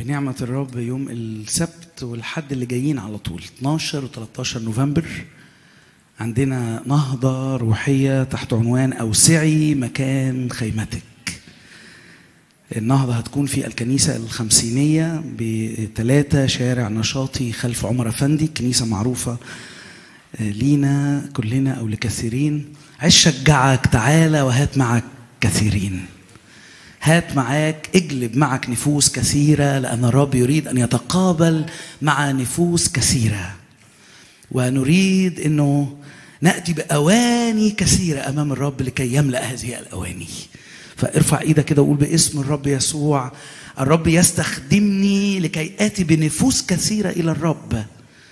بنعمة الرب يوم السبت والحد اللي جايين على طول 12 و 13 نوفمبر عندنا نهضة روحية تحت عنوان أوسعي مكان خيمتك النهضة هتكون في الكنيسة الخمسينية بثلاثة شارع نشاطي خلف عمر أفندي كنيسة معروفة لينا كلنا أو لكثيرين عايز شجعك تعالى وهات معك كثيرين هات معاك اجلب معك نفوس كثيرة لأن الرب يريد أن يتقابل مع نفوس كثيرة ونريد أنه نأتي بأواني كثيرة أمام الرب لكي يملأ هذه الأواني فارفع ايدك كده وقول باسم الرب يسوع الرب يستخدمني لكي آتي بنفوس كثيرة إلى الرب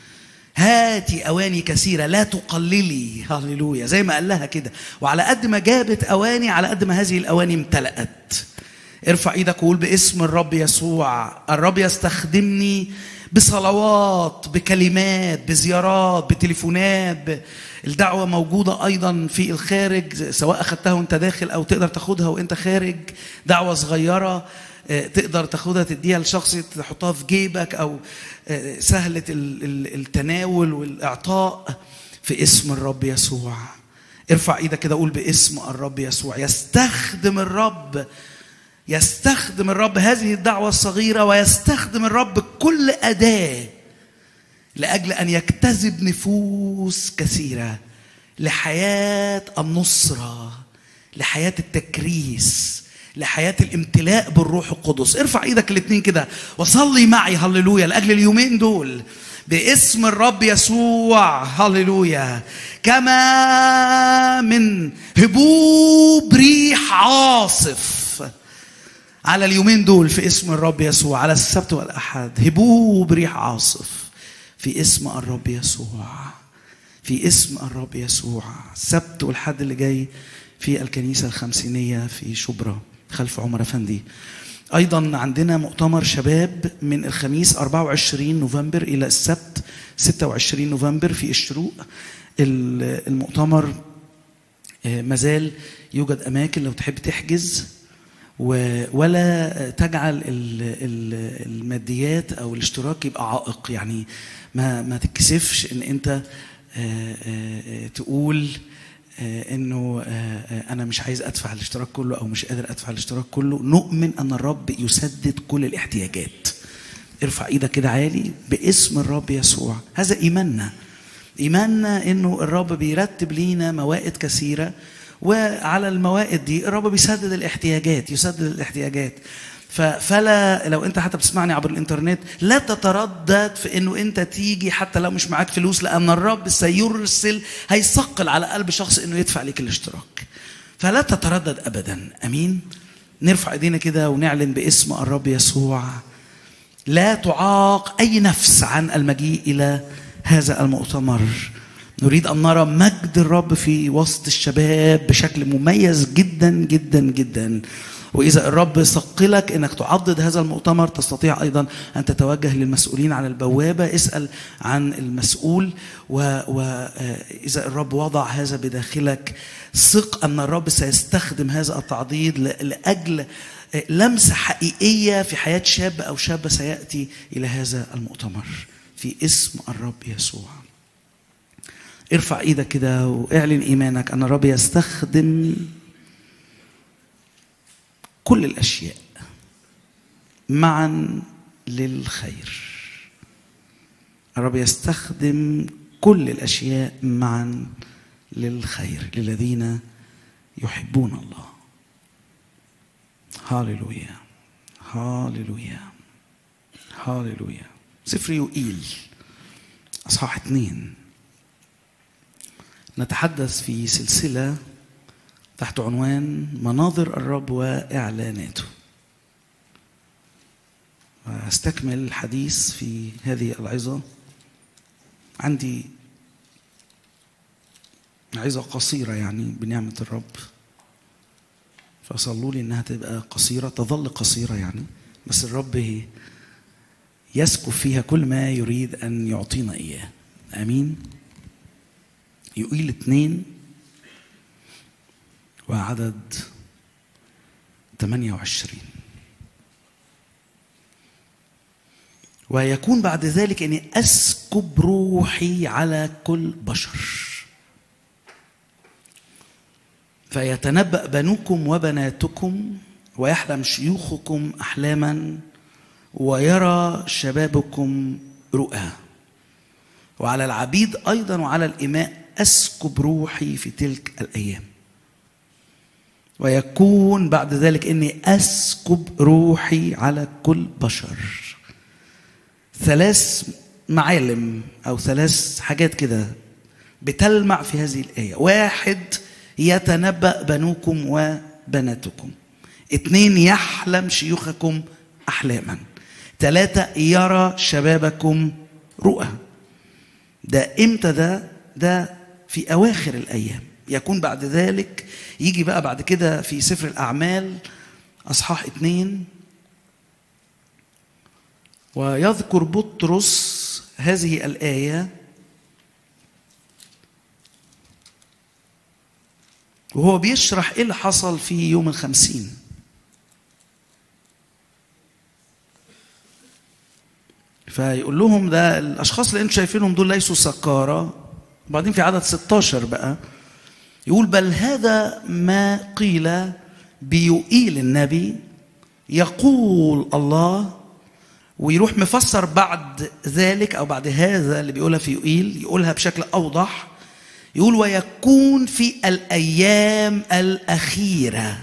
هاتي أواني كثيرة لا تقللي هللويا زي ما قال لها كده وعلى قد ما جابت أواني على قد ما هذه الأواني امتلأت ارفع ايدك وقول باسم الرب يسوع الرب يستخدمني بصلوات بكلمات بزيارات بتليفونات الدعوة موجودة أيضا في الخارج سواء أخذتها وأنت داخل أو تقدر تاخدها وأنت خارج دعوة صغيرة تقدر تاخدها تديها لشخص تحطها في جيبك أو سهلة التناول والإعطاء في اسم الرب يسوع ارفع ايدك كده قول باسم الرب يسوع يستخدم الرب يستخدم الرب هذه الدعوة الصغيرة ويستخدم الرب كل أداة لأجل أن يجتذب نفوس كثيرة لحياة النصرة لحياة التكريس لحياة الامتلاء بالروح القدس ارفع ايدك الاثنين كده وصلي معي هللويا لأجل اليومين دول باسم الرب يسوع هللويا كما من هبوب ريح عاصف على اليومين دول في اسم الرب يسوع على السبت والأحد هبوب ريح عاصف في اسم الرب يسوع في اسم الرب يسوع السبت والحد اللي جاي في الكنيسة الخمسينية في شبرا خلف عمر أفندي أيضا عندنا مؤتمر شباب من الخميس 24 نوفمبر إلى السبت 26 نوفمبر في الشروق المؤتمر مازال يوجد أماكن لو تحب تحجز ولا تجعل الماديات او الاشتراك يبقى عائق يعني ما ما تتكسفش ان انت تقول انه انا مش عايز ادفع الاشتراك كله او مش قادر ادفع الاشتراك كله نؤمن ان الرب يسدد كل الاحتياجات ارفع ايدك كده عالي باسم الرب يسوع هذا ايماننا ايماننا انه الرب بيرتب لينا موائد كثيره وعلى الموائد دي الرب بيسدد الاحتياجات يسدد الاحتياجات فلا لو انت حتى بتسمعني عبر الانترنت لا تتردد في انه انت تيجي حتى لو مش معاك فلوس لان الرب سيرسل هيثقل على قلب شخص انه يدفع لك الاشتراك فلا تتردد ابدا امين نرفع ايدينا كده ونعلن باسم الرب يسوع لا تعاق اي نفس عن المجيء الى هذا المؤتمر نريد ان نرى مجد الرب في وسط الشباب بشكل مميز جدا جدا جدا واذا الرب ثقلك انك تعضد هذا المؤتمر تستطيع ايضا ان تتوجه للمسؤولين على البوابه اسال عن المسؤول واذا الرب وضع هذا بداخلك ثق ان الرب سيستخدم هذا التعضيد لاجل لمسه حقيقيه في حياه شاب او شابه سياتي الى هذا المؤتمر في اسم الرب يسوع ارفع ايدك كده واعلن ايمانك ان الرب يستخدم كل الاشياء معا للخير الرب يستخدم كل الاشياء معا للخير للذين يحبون الله هاليلويا هاليلويا هاليلويا سفر يوئيل اصحاح اثنين نتحدث في سلسلة تحت عنوان مناظر الرب وإعلاناته أستكمل الحديث في هذه العظة عندي عظة قصيرة يعني بنعمة الرب فصلوا لي إنها تبقى قصيرة تظل قصيرة يعني بس الرب يسكب فيها كل ما يريد أن يعطينا إياه آمين يقيل اثنين وعدد 28 ويكون بعد ذلك اني اسكب روحي على كل بشر فيتنبأ بنوكم وبناتكم ويحلم شيوخكم احلاما ويرى شبابكم رؤى وعلى العبيد ايضا وعلى الاماء اسكب روحي في تلك الايام ويكون بعد ذلك اني اسكب روحي على كل بشر ثلاث معالم او ثلاث حاجات كده بتلمع في هذه الايه واحد يتنبأ بنوكم وبناتكم اثنين يحلم شيوخكم احلاما ثلاثة يرى شبابكم رؤى ده امتى ده ده في اواخر الايام يكون بعد ذلك يجي بقى بعد كده في سفر الاعمال اصحاح اثنين ويذكر بطرس هذه الايه وهو بيشرح ايه اللي حصل في يوم الخمسين فيقول لهم ده الاشخاص اللي انتم شايفينهم دول ليسوا سكارى وبعدين في عدد 16 بقى يقول بل هذا ما قيل بيوئيل النبي يقول الله ويروح مفسر بعد ذلك او بعد هذا اللي بيقولها في يوئيل يقولها بشكل اوضح يقول ويكون في الايام الاخيره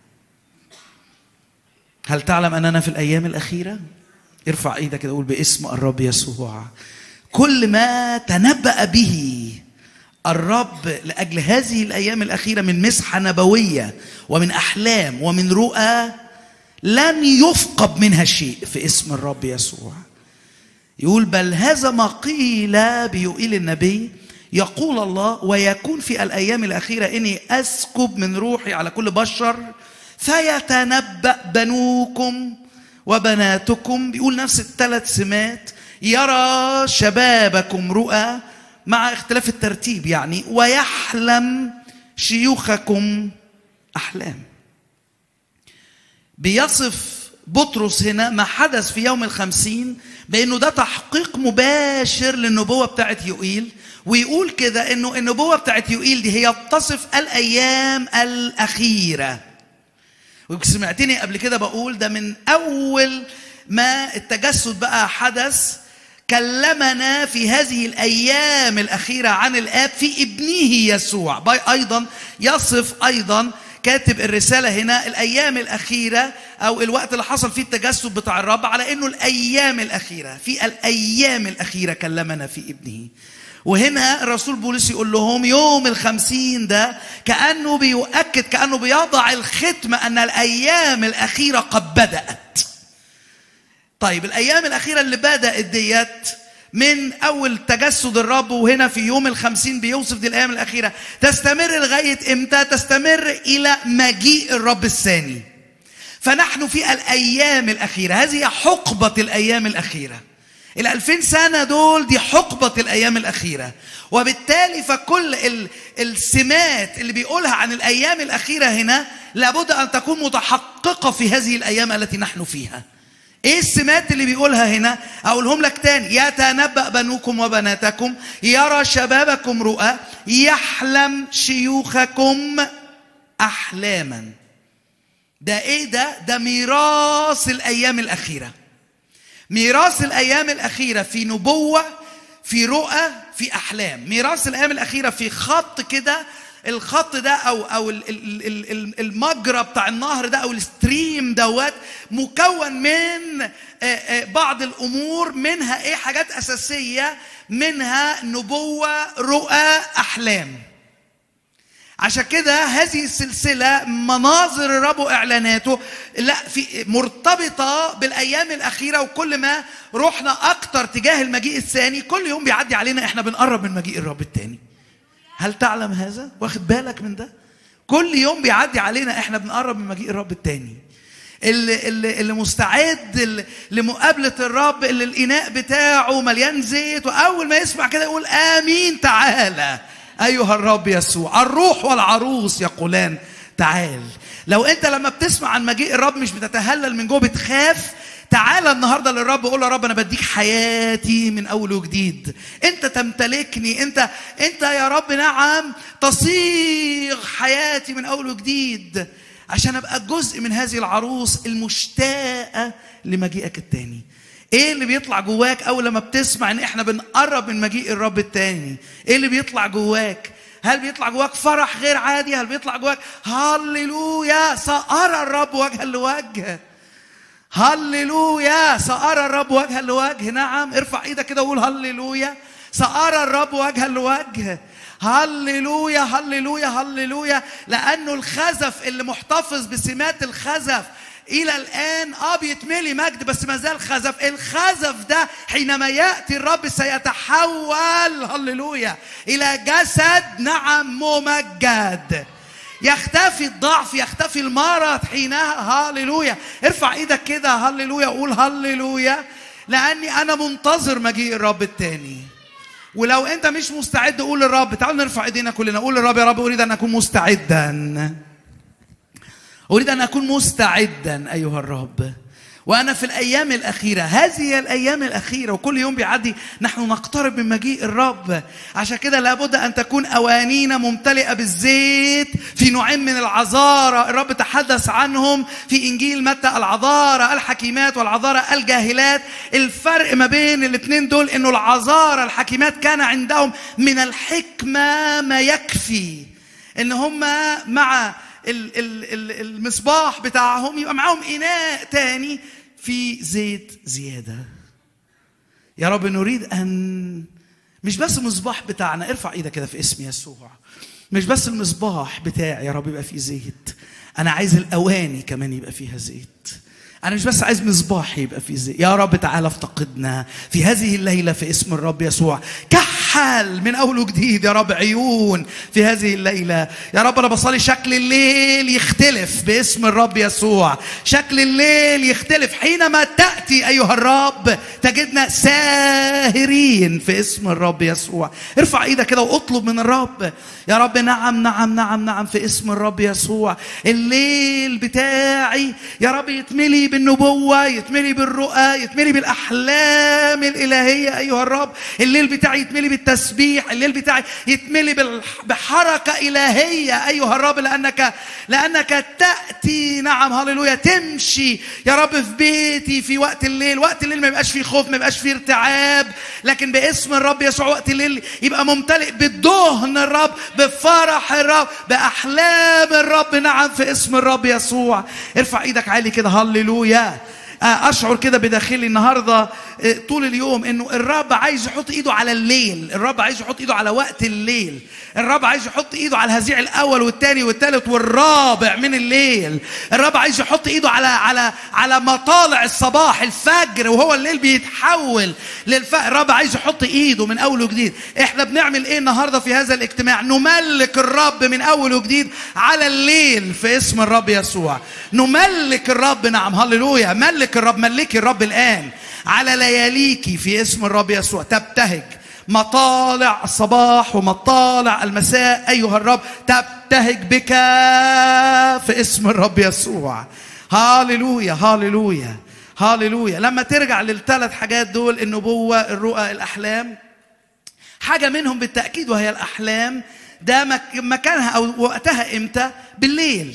هل تعلم اننا في الايام الاخيره ارفع ايدك كده قول باسم الرب يسوع كل ما تنبأ به الرب لاجل هذه الايام الاخيره من مسحه نبويه ومن احلام ومن رؤى لن يفقد منها شيء في اسم الرب يسوع يقول بل هذا ما قيل بيقيل النبي يقول الله ويكون في الايام الاخيره اني اسكب من روحي على كل بشر فيتنبأ بنوكم وبناتكم بيقول نفس الثلاث سمات يرى شبابكم رؤى مع اختلاف الترتيب يعني ويحلم شيوخكم احلام بيصف بطرس هنا ما حدث في يوم الخمسين بانه ده تحقيق مباشر للنبوه بتاعت يوئيل ويقول كده انه النبوه بتاعت يوئيل دي هي تصف الايام الاخيره وسمعتني قبل كده بقول ده من اول ما التجسد بقى حدث كلمنا في هذه الايام الاخيره عن الاب في ابنه يسوع ايضا يصف ايضا كاتب الرساله هنا الايام الاخيره او الوقت اللي حصل فيه التجسد بتاع الرب على انه الايام الاخيره في الايام الاخيره كلمنا في ابنه وهنا الرسول بولس يقول لهم يوم الخمسين ده كأنه بيؤكد كأنه بيضع الختم أن الأيام الأخيرة قد بدأت طيب الأيام الأخيرة اللي بدأت ديت من أول تجسد الرب وهنا في يوم الخمسين بيوصف دي الأيام الأخيرة تستمر لغاية إمتى تستمر إلى مجيء الرب الثاني فنحن في الأيام الأخيرة هذه حقبة الأيام الأخيرة الألفين سنة دول دي حقبة الأيام الأخيرة وبالتالي فكل ال- السمات اللي بيقولها عن الأيام الأخيرة هنا لابد أن تكون متحققة في هذه الأيام التي نحن فيها ايه السمات اللي بيقولها هنا اقولهم لك تاني يتنبأ بنوكم وبناتكم يرى شبابكم رؤى يحلم شيوخكم احلاما ده ايه ده ده ميراث الايام الاخيره ميراث الايام الاخيره في نبوه في رؤى في احلام ميراث الايام الاخيره في خط كده الخط ده او او ال- ال- ال- ال- المجرى بتاع النهر ده او الستريم دوت مكون من آه، آه، بعض الامور منها ايه حاجات اساسيه منها نبوه رؤى احلام عشان كده هذه السلسلة مناظر الرب وإعلاناته لا في مرتبطة بالأيام الأخيرة وكل ما رحنا أكتر تجاه المجيء الثاني كل يوم بيعدي علينا إحنا بنقرب من مجيء الرب الثاني هل تعلم هذا؟ واخد بالك من ده؟ كل يوم بيعدي علينا إحنا بنقرب من مجيء الرب الثاني اللي, اللي, اللي مستعد ل- لمقابلة الرب اللي الإناء بتاعه مليان زيت وأول ما يسمع كده يقول آمين تعالى أيها الرب يسوع الروح والعروس يقولان تعال لو انت لما بتسمع عن مجيء الرب مش بتتهلل من جوه بتخاف تعالى النهارده للرب وقول له يا رب انا بديك حياتي من اول وجديد انت تمتلكني انت انت يا رب نعم تصيغ حياتي من اول وجديد عشان ابقى جزء من هذه العروس المشتاقه لمجيئك التاني ايه اللي بيطلع جواك اول لما بتسمع ان احنا بنقرب من مجيء الرب التاني ايه اللي بيطلع جواك هل بيطلع جواك فرح غير عادي هل بيطلع جواك هللويا سأرى الرب وجها لوجه هللويا سأرى الرب وجها لوجه نعم ارفع ايدك كده وقول هللويا سأرى الرب وجها لوجه هللويا هللويا هللويا لأنه الخزف اللي محتفظ بسمات الخزف الى الان اه بيتملي مجد بس ما زال خزف الخزف ده حينما ياتي الرب سيتحول هللويا الى جسد نعم ممجد يختفي الضعف يختفي المرض حينها هللويا ارفع ايدك كده هللويا قول هللويا لاني انا منتظر مجيء الرب التاني ولو انت مش مستعد قول للرب تعالوا نرفع ايدينا كلنا قول للرب يا رب اريد ان اكون مستعدا أريد أن أكون مستعدا أيها الرب وأنا في الأيام الأخيرة هذه هي الأيام الأخيرة وكل يوم بيعدي نحن نقترب من مجيء الرب عشان كده لابد أن تكون أوانينا ممتلئة بالزيت في نوعين من العذارى الرب تحدث عنهم في إنجيل متى العذارى الحكيمات والعذارى الجاهلات الفرق ما بين الاثنين دول إنه العذارى الحكيمات كان عندهم من الحكمة ما يكفي إن هم مع المصباح بتاعهم يبقى معاهم إناء تاني في زيت زيادة يا رب نريد أن مش بس المصباح بتاعنا ارفع ايدك كده في اسم يسوع مش بس المصباح بتاعي يا رب يبقى فيه زيت انا عايز الاواني كمان يبقى فيها زيت أنا مش بس عايز مصباح يبقى في زي يا رب تعالى افتقدنا في هذه الليلة في اسم الرب يسوع كحل من أول وجديد يا رب عيون في هذه الليلة يا رب أنا بصلي شكل الليل يختلف باسم الرب يسوع شكل الليل يختلف حينما تأتي أيها الرب تجدنا ساهرين في اسم الرب يسوع ارفع ايدك كده واطلب من الرب يا رب نعم نعم نعم نعم في اسم الرب يسوع الليل بتاعي يا رب يتملي بالنبوة يتملي بالرؤى يتملي بالأحلام الإلهية أيها الرب الليل بتاعي يتملي بالتسبيح الليل بتاعي يتملي بالح- بحركة إلهية أيها الرب لأنك لأنك تأتي نعم هللويا تمشي يا رب في بيتي في وقت الليل وقت الليل ما يبقاش فيه خوف ما يبقاش فيه ارتعاب لكن باسم الرب يسوع وقت الليل يبقى ممتلئ بدهن الرب بفرح الرب بأحلام الرب نعم في اسم الرب يسوع ارفع ايدك عالي كده هللويا آه، اشعر كده بداخلي النهارده آه، طول اليوم انه الرب عايز يحط ايده على الليل الرب عايز يحط ايده على وقت الليل الرب عايز يحط ايده على الهزيع الاول والثاني والثالث والرابع من الليل الرب عايز يحط ايده على على على مطالع الصباح الفجر وهو الليل بيتحول للفجر الرب عايز يحط ايده من اول وجديد احنا بنعمل ايه النهارده في هذا الاجتماع نملك الرب من اول وجديد على الليل في اسم الرب يسوع نملك الرب نعم هللويا ملك الرب ملكي الرب الان على لياليك في اسم الرب يسوع تبتهج مطالع الصباح ومطالع المساء ايها الرب تبتهج بك في اسم الرب يسوع هاليلويا هاليلويا هاليلويا لما ترجع للثلاث حاجات دول النبوه الرؤى الاحلام حاجة منهم بالتأكيد وهي الأحلام ده مك- مكانها أو وقتها إمتى؟ بالليل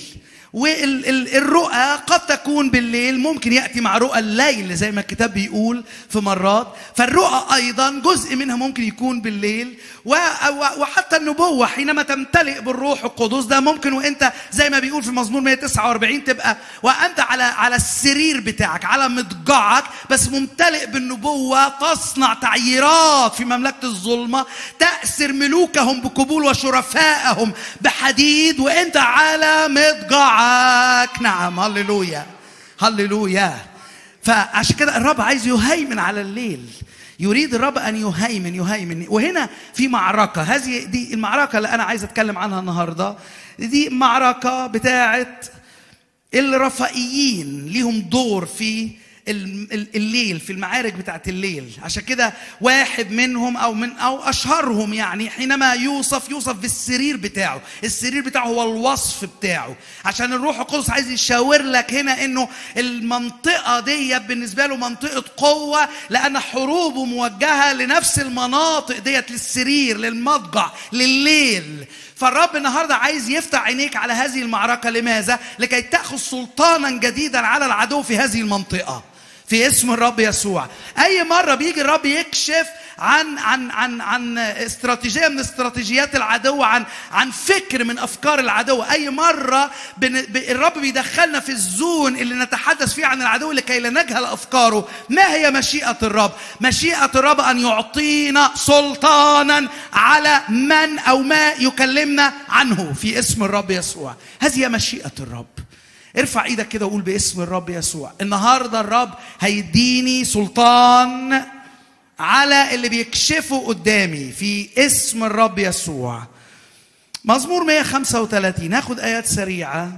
والرؤى قد تكون بالليل ممكن يأتي مع رؤى الليل زي ما الكتاب بيقول في مرات فالرؤى أيضا جزء منها ممكن يكون بالليل و- و- وحتى النبوة حينما تمتلئ بالروح القدس ده ممكن وانت زي ما بيقول في مزمور 149 تبقى وانت على على السرير بتاعك على مضجعك بس ممتلئ بالنبوة تصنع تعييرات في مملكة الظلمة تأسر ملوكهم بقبول وشرفائهم بحديد وانت على مضجعك نعم هللويا هللويا فعشان كده الرب عايز يهيمن على الليل يريد الرب ان يهيمن يهيمن وهنا في معركه هذه دي المعركه اللي انا عايز اتكلم عنها النهارده دي معركه بتاعت الرفائيين ليهم دور في الليل في المعارك بتاعت الليل عشان كده واحد منهم او من او اشهرهم يعني حينما يوصف يوصف بالسرير بتاعه السرير بتاعه هو الوصف بتاعه عشان الروح القدس عايز يشاور لك هنا انه المنطقه دي بالنسبه له منطقه قوه لان حروبه موجهه لنفس المناطق ديت للسرير للمضجع لليل فالرب النهارده عايز يفتح عينيك على هذه المعركه لماذا لكي تاخذ سلطانا جديدا على العدو في هذه المنطقه في اسم الرب يسوع اي مره بيجي الرب يكشف عن عن عن عن استراتيجيه من استراتيجيات العدو عن عن فكر من افكار العدو اي مره الرب بيدخلنا في الزون اللي نتحدث فيه عن العدو لكي لا نجهل افكاره ما هي مشيئه الرب مشيئه الرب ان يعطينا سلطانا على من او ما يكلمنا عنه في اسم الرب يسوع هذه مشيئه الرب ارفع ايدك كده وقول باسم الرب يسوع النهارده الرب هيديني سلطان على اللي بيكشفوا قدامي في اسم الرب يسوع مزمور 135 هاخد ايات سريعه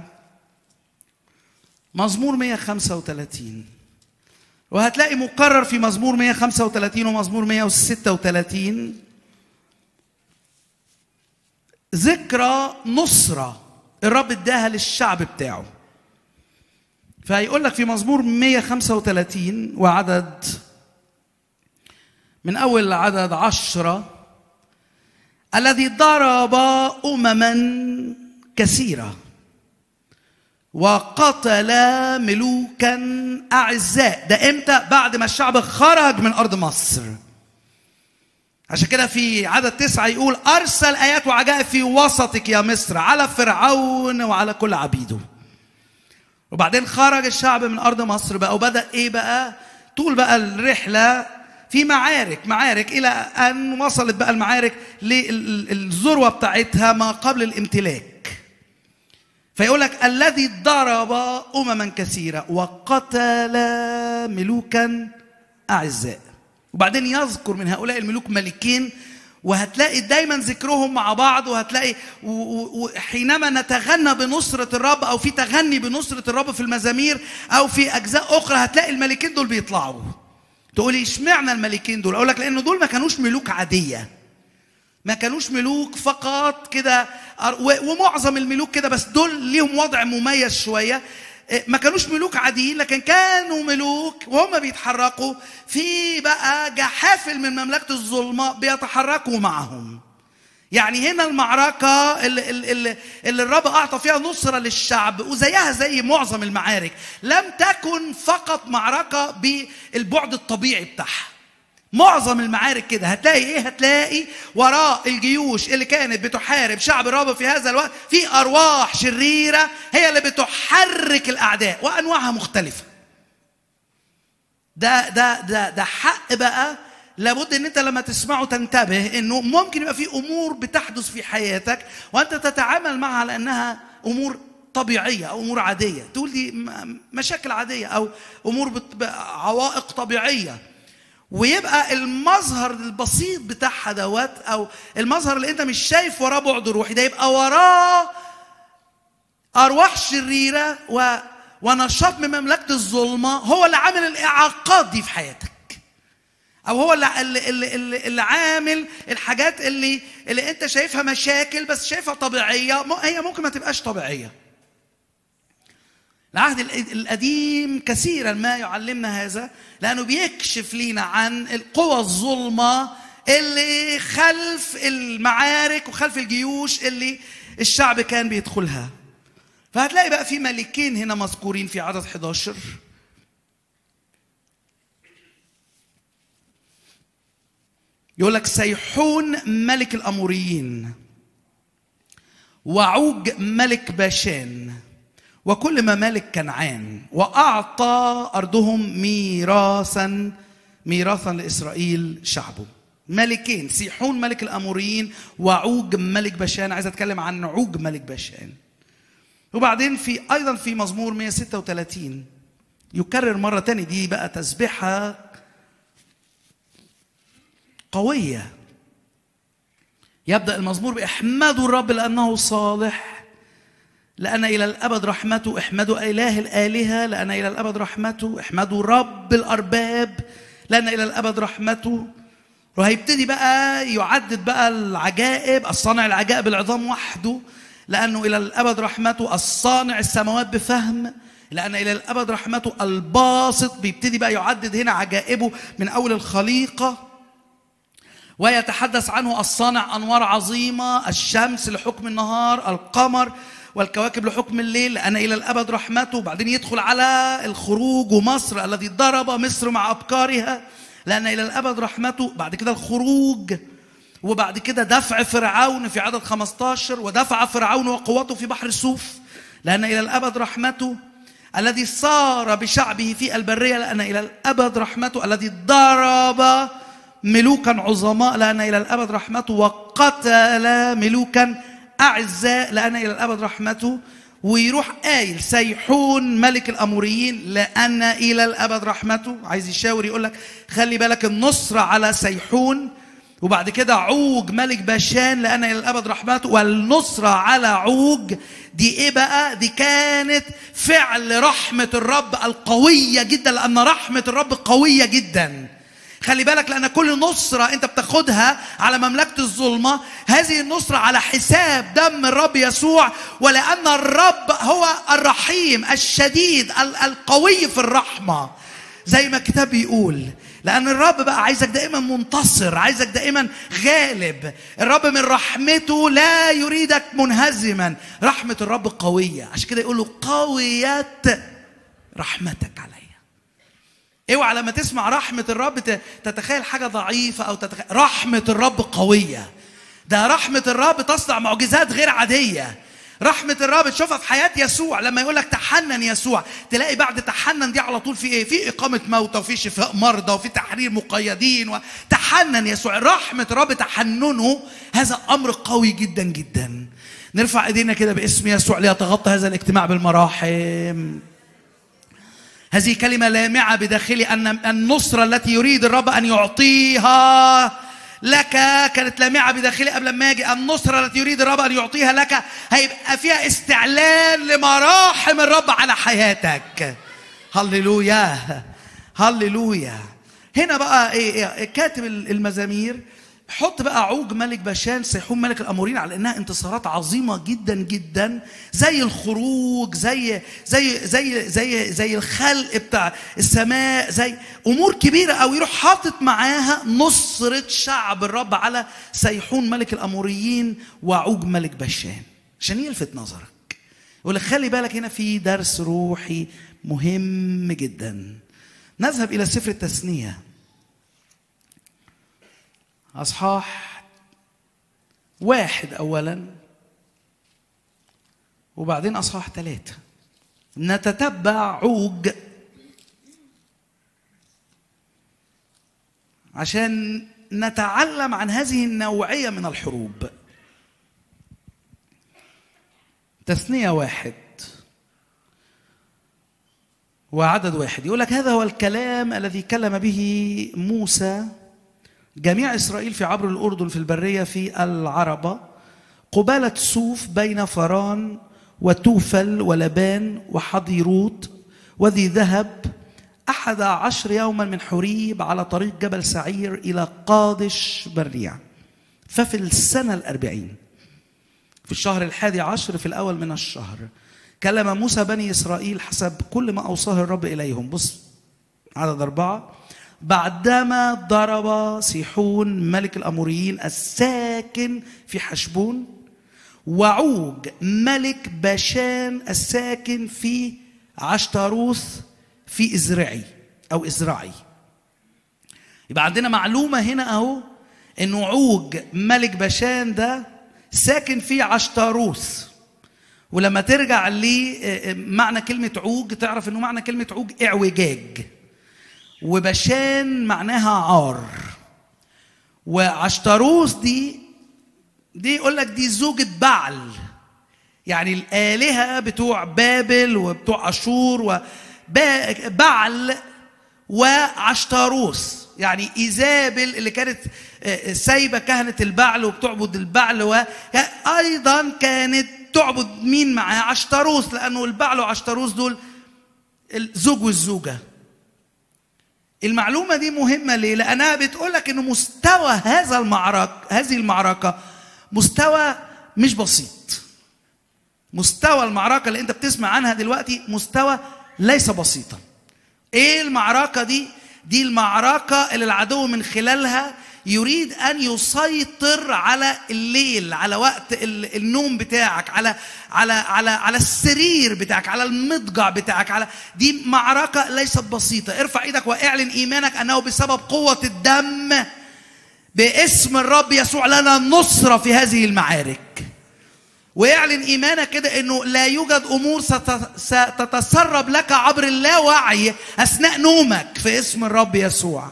مزمور 135 وهتلاقي مكرر في مزمور 135 ومزمور 136 ذكرى نصرة الرب اداها للشعب بتاعه فهيقول لك في مزمور 135 وعدد من أول عدد عشرة الذي ضرب أمما كثيرة وقتل ملوكا أعزاء ده إمتى؟ بعد ما الشعب خرج من أرض مصر عشان كده في عدد تسعة يقول أرسل آيات وعجائب في وسطك يا مصر على فرعون وعلى كل عبيده وبعدين خرج الشعب من أرض مصر بقى وبدأ إيه بقى؟ طول بقى الرحلة في معارك معارك الى ان وصلت بقى المعارك للذروه بتاعتها ما قبل الامتلاك فيقول لك الذي ضرب امما كثيره وقتل ملوكا اعزاء وبعدين يذكر من هؤلاء الملوك ملكين وهتلاقي دايما ذكرهم مع بعض وهتلاقي وحينما نتغنى بنصرة الرب أو في تغني بنصرة الرب في المزامير أو في أجزاء أخرى هتلاقي الملكين دول بيطلعوا تقولي اشمعنى الملكين دول اقول لك لان دول ما كانوش ملوك عاديه ما كانوش ملوك فقط كده ومعظم الملوك كده بس دول ليهم وضع مميز شويه ما كانوش ملوك عاديين لكن كانوا ملوك وهم بيتحركوا في بقى جحافل من مملكه الظلمه بيتحركوا معهم يعني هنا المعركة اللي, اللي, اللي الرب أعطى فيها نصرة للشعب وزيها زي معظم المعارك لم تكن فقط معركة بالبعد الطبيعي بتاعها معظم المعارك كده هتلاقي ايه هتلاقي وراء الجيوش اللي كانت بتحارب شعب الرب في هذا الوقت في ارواح شريره هي اللي بتحرك الاعداء وانواعها مختلفه ده ده ده ده حق بقى لابد ان انت لما تسمعه تنتبه انه ممكن يبقى في امور بتحدث في حياتك وانت تتعامل معها على انها امور طبيعيه او امور عاديه تقول دي مشاكل عاديه او امور عوائق طبيعيه ويبقى المظهر البسيط بتاعها دوت او المظهر اللي انت مش شايف وراه بعد روحي ده يبقى وراه ارواح شريره و ونشاط من مملكه الظلمه هو اللي عامل الاعاقات دي في حياتك او هو اللي, اللي, اللي, اللي عامل الحاجات اللي اللي انت شايفها مشاكل بس شايفها طبيعيه هي ممكن ما تبقاش طبيعيه العهد القديم كثيرا ما يعلمنا هذا لانه بيكشف لينا عن القوى الظلمه اللي خلف المعارك وخلف الجيوش اللي الشعب كان بيدخلها فهتلاقي بقى في ملكين هنا مذكورين في عدد 11 يقول لك سيحون ملك الاموريين وعوج ملك باشان وكل ممالك كنعان واعطى ارضهم ميراثا ميراثا لاسرائيل شعبه ملكين سيحون ملك الاموريين وعوج ملك باشان عايز اتكلم عن عوج ملك باشان وبعدين في ايضا في مزمور 136 يكرر مره تاني دي بقى تسبيحه قوية يبدأ المزمور بإحمدوا الرب لأنه صالح لأن إلى الأبد رحمته احمدوا إله الآلهة لأن إلى الأبد رحمته احمدوا رب الأرباب لأن إلى الأبد رحمته وهيبتدي بقى يعدد بقى العجائب الصانع العجائب العظام وحده لأنه إلى الأبد رحمته الصانع السماوات بفهم لأن إلى الأبد رحمته الباسط بيبتدي بقى يعدد هنا عجائبه من أول الخليقة ويتحدث عنه الصانع أنوار عظيمة الشمس لحكم النهار القمر والكواكب لحكم الليل لأن إلى الأبد رحمته وبعدين يدخل على الخروج ومصر الذي ضرب مصر مع أبكارها لأن إلى الأبد رحمته بعد كده الخروج وبعد كده دفع فرعون في عدد 15 ودفع فرعون وقوته في بحر سوف لأن إلى الأبد رحمته الذي صار بشعبه في البرية لأن إلى الأبد رحمته الذي ضرب ملوكا عظماء لأن إلى الأبد رحمته وقتل ملوكا أعزاء لأن إلى الأبد رحمته ويروح قايل سيحون ملك الأموريين لأن إلى الأبد رحمته عايز يشاور يقول لك خلي بالك النصرة على سيحون وبعد كده عوج ملك باشان لأن إلى الأبد رحمته والنصرة على عوج دي إيه بقى؟ دي كانت فعل رحمة الرب القوية جدا لأن رحمة الرب قوية جدا خلي بالك لأن كل نصرة أنت بتاخدها على مملكة الظلمة هذه النصرة على حساب دم الرب يسوع ولأن الرب هو الرحيم الشديد القوي في الرحمة زي ما الكتاب بيقول لأن الرب بقى عايزك دائما منتصر عايزك دائما غالب الرب من رحمته لا يريدك منهزما رحمة الرب قوية عشان كده يقول له قويت رحمتك علي اوعى لما تسمع رحمة الرب تتخيل حاجة ضعيفة أو تتخيل رحمة الرب قوية ده رحمة الرب تصنع معجزات غير عادية رحمة الرب تشوفها في حياة يسوع لما يقول لك تحنن يسوع تلاقي بعد تحنن دي على طول في ايه؟ في إقامة موتى وفي شفاء مرضى وفي تحرير مقيدين وتحنن يسوع رحمة الرب تحننه هذا أمر قوي جدا جدا نرفع ايدينا كده باسم يسوع ليتغطى هذا الاجتماع بالمراحم هذه كلمة لامعة بداخلي أن النصرة التي يريد الرب أن يعطيها لك كانت لامعة بداخلي قبل ما أجي النصرة التي يريد الرب أن يعطيها لك هيبقى فيها استعلان لمراحم الرب على حياتك هللويا هللويا هنا بقى إيه كاتب المزامير حط بقى عوج ملك باشان سيحون ملك الامورين على انها انتصارات عظيمه جدا جدا زي الخروج زي زي زي زي زي الخلق بتاع السماء زي امور كبيره قوي يروح حاطط معاها نصره شعب الرب على سيحون ملك الاموريين وعوج ملك باشان عشان يلفت نظرك يقول لك خلي بالك هنا في درس روحي مهم جدا نذهب الى سفر التثنيه أصحاح واحد أولا وبعدين أصحاح ثلاثة نتتبع عوج عشان نتعلم عن هذه النوعية من الحروب تثنية واحد وعدد واحد يقول لك هذا هو الكلام الذي كلم به موسى جميع إسرائيل في عبر الأردن في البرية في العربة قبالة سوف بين فران وتوفل ولبان وحضيروت وذي ذهب أحد عشر يوما من حريب على طريق جبل سعير إلى قادش بريع ففي السنة الأربعين في الشهر الحادي عشر في الأول من الشهر كلم موسى بني إسرائيل حسب كل ما أوصاه الرب إليهم بص عدد أربعة بعدما ضرب سيحون ملك الاموريين الساكن في حشبون وعوج ملك باشان الساكن في عشتروث في ازرعي او ازرعي يبقى عندنا معلومه هنا اهو انه عوج ملك باشان ده ساكن في عشتروث ولما ترجع لمعنى كلمه عوج تعرف انه معنى كلمه عوج اعوجاج وبشان معناها عار وعشتروس دي دي يقول لك دي زوجة بعل يعني الآلهة بتوع بابل وبتوع أشور وبعل وعشتروس يعني إيزابل اللي كانت سايبة كهنة البعل وبتعبد البعل وأيضا كانت تعبد مين معاه عشتروس لانه البعل وعشتروس دول الزوج والزوجه المعلومة دي مهمة ليه؟ لأنها بتقول لك إنه مستوى هذا المعركة هذه المعركة مستوى مش بسيط. مستوى المعركة اللي أنت بتسمع عنها دلوقتي مستوى ليس بسيطا. إيه المعركة دي؟ دي المعركة اللي العدو من خلالها يريد ان يسيطر على الليل على وقت النوم بتاعك على على على على السرير بتاعك على المضجع بتاعك على دي معركه ليست بسيطه ارفع ايدك واعلن ايمانك انه بسبب قوه الدم باسم الرب يسوع لنا النصره في هذه المعارك واعلن ايمانك كده انه لا يوجد امور ستتسرب لك عبر اللاوعي اثناء نومك في اسم الرب يسوع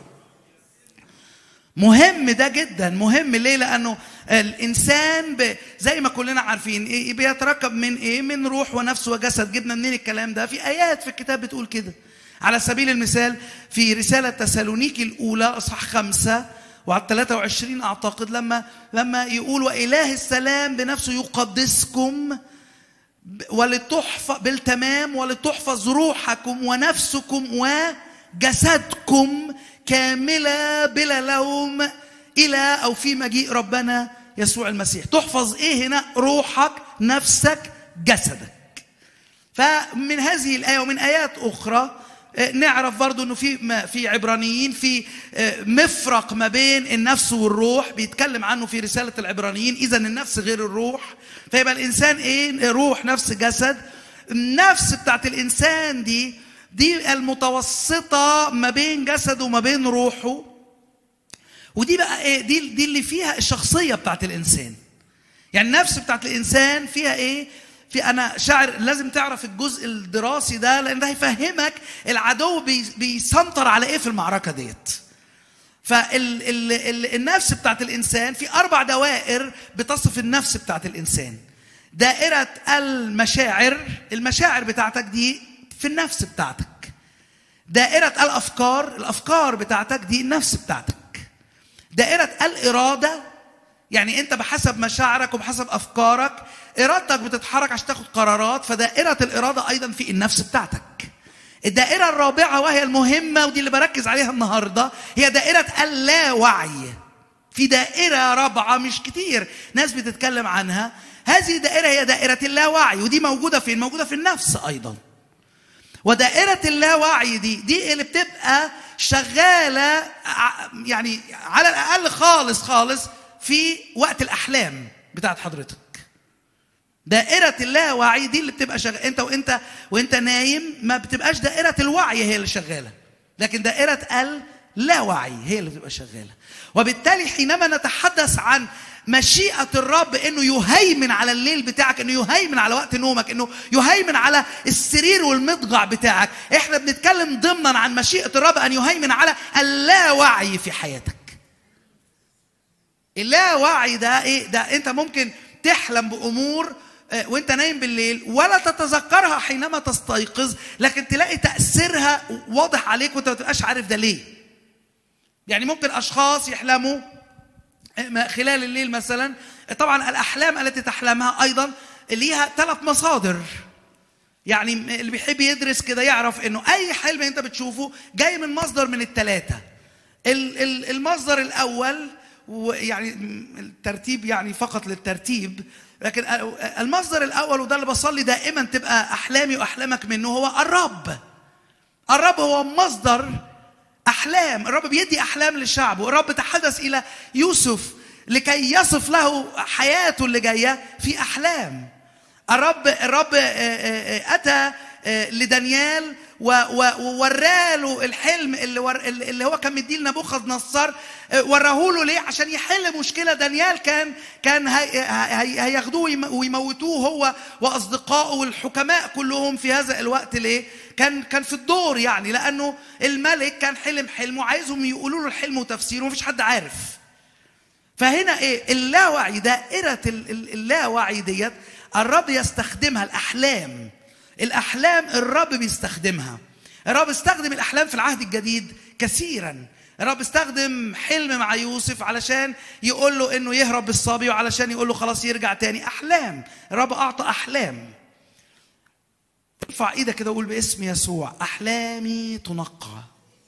مهم ده جدا مهم ليه لانه الانسان ب... زي ما كلنا عارفين إيه بيتركب من ايه من روح ونفس وجسد جبنا منين الكلام ده في ايات في الكتاب بتقول كده على سبيل المثال في رسالة تسالونيكي الأولى أصحاح خمسة وعلى 23 أعتقد لما لما يقول وإله السلام بنفسه يقدسكم ولتحفظ بالتمام ولتحفظ روحكم ونفسكم وجسدكم كاملة بلا لوم إلى أو في مجيء ربنا يسوع المسيح تحفظ إيه هنا روحك نفسك جسدك فمن هذه الآية ومن آيات أخرى نعرف برضو انه في في عبرانيين في مفرق ما بين النفس والروح بيتكلم عنه في رساله العبرانيين اذا النفس غير الروح فيبقى الانسان ايه روح نفس جسد النفس بتاعت الانسان دي دي المتوسطة ما بين جسده وما بين روحه ودي بقى ايه دي دي اللي فيها الشخصية بتاعت الإنسان يعني النفس بتاعت الإنسان فيها ايه في انا شاعر لازم تعرف الجزء الدراسي ده لان ده هيفهمك العدو بي بيسنطر على ايه في المعركه ديت فالنفس بتاعت الانسان في اربع دوائر بتصف النفس بتاعت الانسان دائره المشاعر المشاعر بتاعتك دي في النفس بتاعتك دائرة الأفكار الأفكار بتاعتك دي النفس بتاعتك دائرة الإرادة يعني أنت بحسب مشاعرك وبحسب أفكارك إرادتك بتتحرك عشان تاخد قرارات فدائرة الإرادة أيضا في النفس بتاعتك الدائرة الرابعة وهي المهمة ودي اللي بركز عليها النهاردة هي دائرة اللاوعي في دائرة رابعة مش كتير ناس بتتكلم عنها هذه الدائرة هي دائرة اللاوعي ودي موجودة فين؟ موجودة في النفس أيضا ودائرة اللاوعي دي دي اللي بتبقى شغالة يعني على الأقل خالص خالص في وقت الأحلام بتاعت حضرتك دائرة اللاوعي دي اللي بتبقى شغالة أنت وأنت وأنت نايم ما بتبقاش دائرة الوعي هي اللي شغالة لكن دائرة اللاوعي هي اللي بتبقى شغالة وبالتالي حينما نتحدث عن مشيئة الرب انه يهيمن على الليل بتاعك انه يهيمن على وقت نومك انه يهيمن على السرير والمضجع بتاعك احنا بنتكلم ضمنا عن مشيئة الرب ان يهيمن على اللاوعي في حياتك اللاوعي ده ايه ده انت ممكن تحلم بامور وانت نايم بالليل ولا تتذكرها حينما تستيقظ لكن تلاقي تاثيرها واضح عليك وانت ما تبقاش عارف ده ليه يعني ممكن اشخاص يحلموا خلال الليل مثلا طبعا الاحلام التي تحلمها ايضا ليها ثلاث مصادر يعني اللي بيحب يدرس كده يعرف انه اي حلم انت بتشوفه جاي من مصدر من الثلاثه المصدر الاول ويعني الترتيب يعني فقط للترتيب لكن المصدر الاول وده اللي بصلي دائما تبقى احلامي واحلامك منه هو الرب الرب هو مصدر احلام الرب بيدي احلام لشعبه الرب تحدث الى يوسف لكي يصف له حياته اللي جايه في احلام الرب الرب اتى لدانيال ووراله الحلم اللي, ور اللي هو كان مديه لنبوخذ نصر وراه له ليه عشان يحل مشكله دانيال كان كان هياخدوه ويموتوه هو واصدقائه والحكماء كلهم في هذا الوقت ليه كان كان في الدور يعني لانه الملك كان حلم حلم وعايزهم يقولوا له الحلم وتفسيره ومفيش حد عارف فهنا ايه اللاوعي دائره اللاوعي ديت الرب يستخدمها الاحلام الاحلام الرب بيستخدمها الرب استخدم الاحلام في العهد الجديد كثيرا الرب استخدم حلم مع يوسف علشان يقول له انه يهرب بالصبي وعلشان يقول له خلاص يرجع تاني احلام الرب اعطى احلام ارفع ايدك كده وقول باسم يسوع احلامي تنقى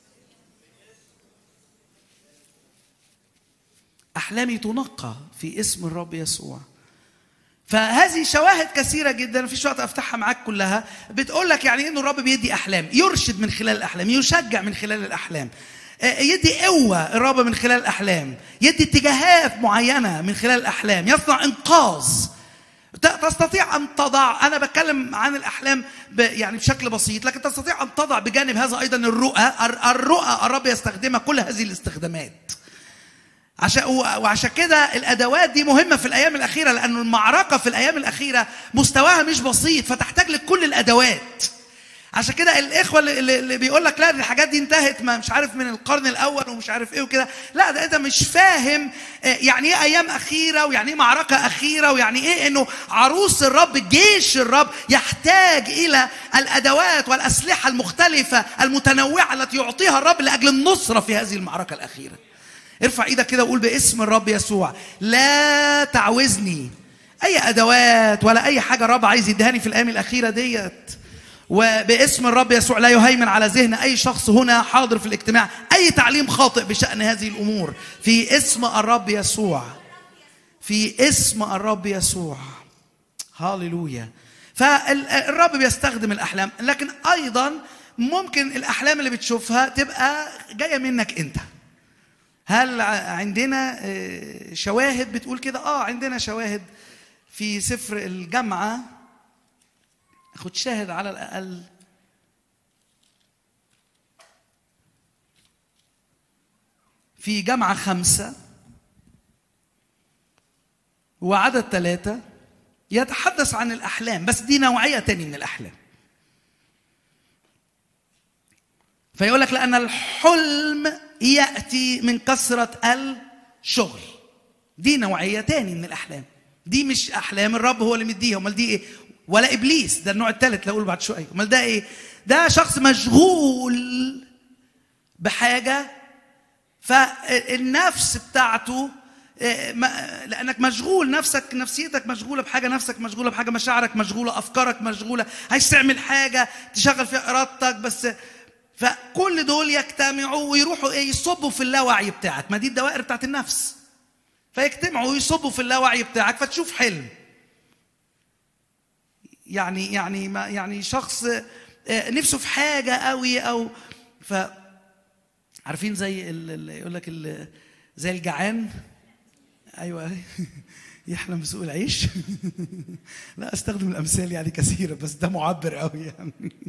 احلامي تنقى في اسم الرب يسوع فهذه شواهد كثيره جدا مفيش وقت افتحها معاك كلها بتقول لك يعني انه الرب بيدي احلام يرشد من خلال الاحلام يشجع من خلال الاحلام آه، يدي قوة الرب من خلال الأحلام يدي اتجاهات معينة من خلال الأحلام يصنع إنقاذ ت- تستطيع أن تضع أنا بتكلم عن الأحلام ب يعني بشكل بسيط لكن تستطيع أن تضع بجانب هذا أيضا الرؤى الر- الرؤى الرب يستخدمها كل هذه الاستخدامات عشان و- وعشان كده الادوات دي مهمه في الايام الاخيره لانه المعركه في الايام الاخيره مستواها مش بسيط فتحتاج لكل الادوات عشان كده الاخوه اللي- اللي, اللي بيقول لك لا دي الحاجات دي انتهت ما مش عارف من القرن الاول ومش عارف ايه وكده لا ده انت مش فاهم آه، يعني ايه ايام اخيره ويعني ايه معركه اخيره ويعني ايه انه عروس الرب جيش الرب يحتاج الى الادوات والاسلحه المختلفه المتنوعه التي يعطيها الرب لاجل النصره في هذه المعركه الاخيره ارفع ايدك كده وقول باسم الرب يسوع لا تعوزني اي ادوات ولا اي حاجه الرب عايز يدهاني في الايام الاخيره ديت وباسم الرب يسوع لا يهيمن على ذهن اي شخص هنا حاضر في الاجتماع اي تعليم خاطئ بشان هذه الامور في اسم الرب يسوع في اسم الرب يسوع هاليلويا فالرب بيستخدم الاحلام لكن ايضا ممكن الاحلام اللي بتشوفها تبقى جايه منك انت هل ع- عندنا آه، شواهد بتقول كده اه عندنا شواهد في سفر الجامعه خد شاهد على الاقل في جامعه خمسه وعدد ثلاثه يتحدث عن الاحلام بس دي نوعيه تاني من الاحلام فيقول لك لأن الحلم يأتي من كثرة الشغل دي نوعية تاني من الأحلام دي مش أحلام الرب هو اللي مديها أمال دي إيه ولا إبليس ده النوع الثالث اللي هقوله بعد شوية أمال ده إيه ده شخص مشغول بحاجة فالنفس بتاعته آه، ما- لانك مشغول نفسك نفسيتك مشغوله بحاجه نفسك مشغوله بحاجه مشاعرك مشغوله افكارك مشغوله عايز تعمل حاجه تشغل فيها ارادتك بس فكل دول يجتمعوا ويروحوا ايه يصبوا في اللاوعي بتاعك ما دي الدوائر بتاعت النفس فيجتمعوا ويصبوا في اللاوعي بتاعك فتشوف حلم يعني يعني ما يعني شخص آه، نفسه في حاجه قوي او ف عارفين زي ال- ال- يقول لك ال- زي الجعان ايوه يحلم بسوق العيش لا استخدم الامثال يعني كثيره بس ده معبر قوي يعني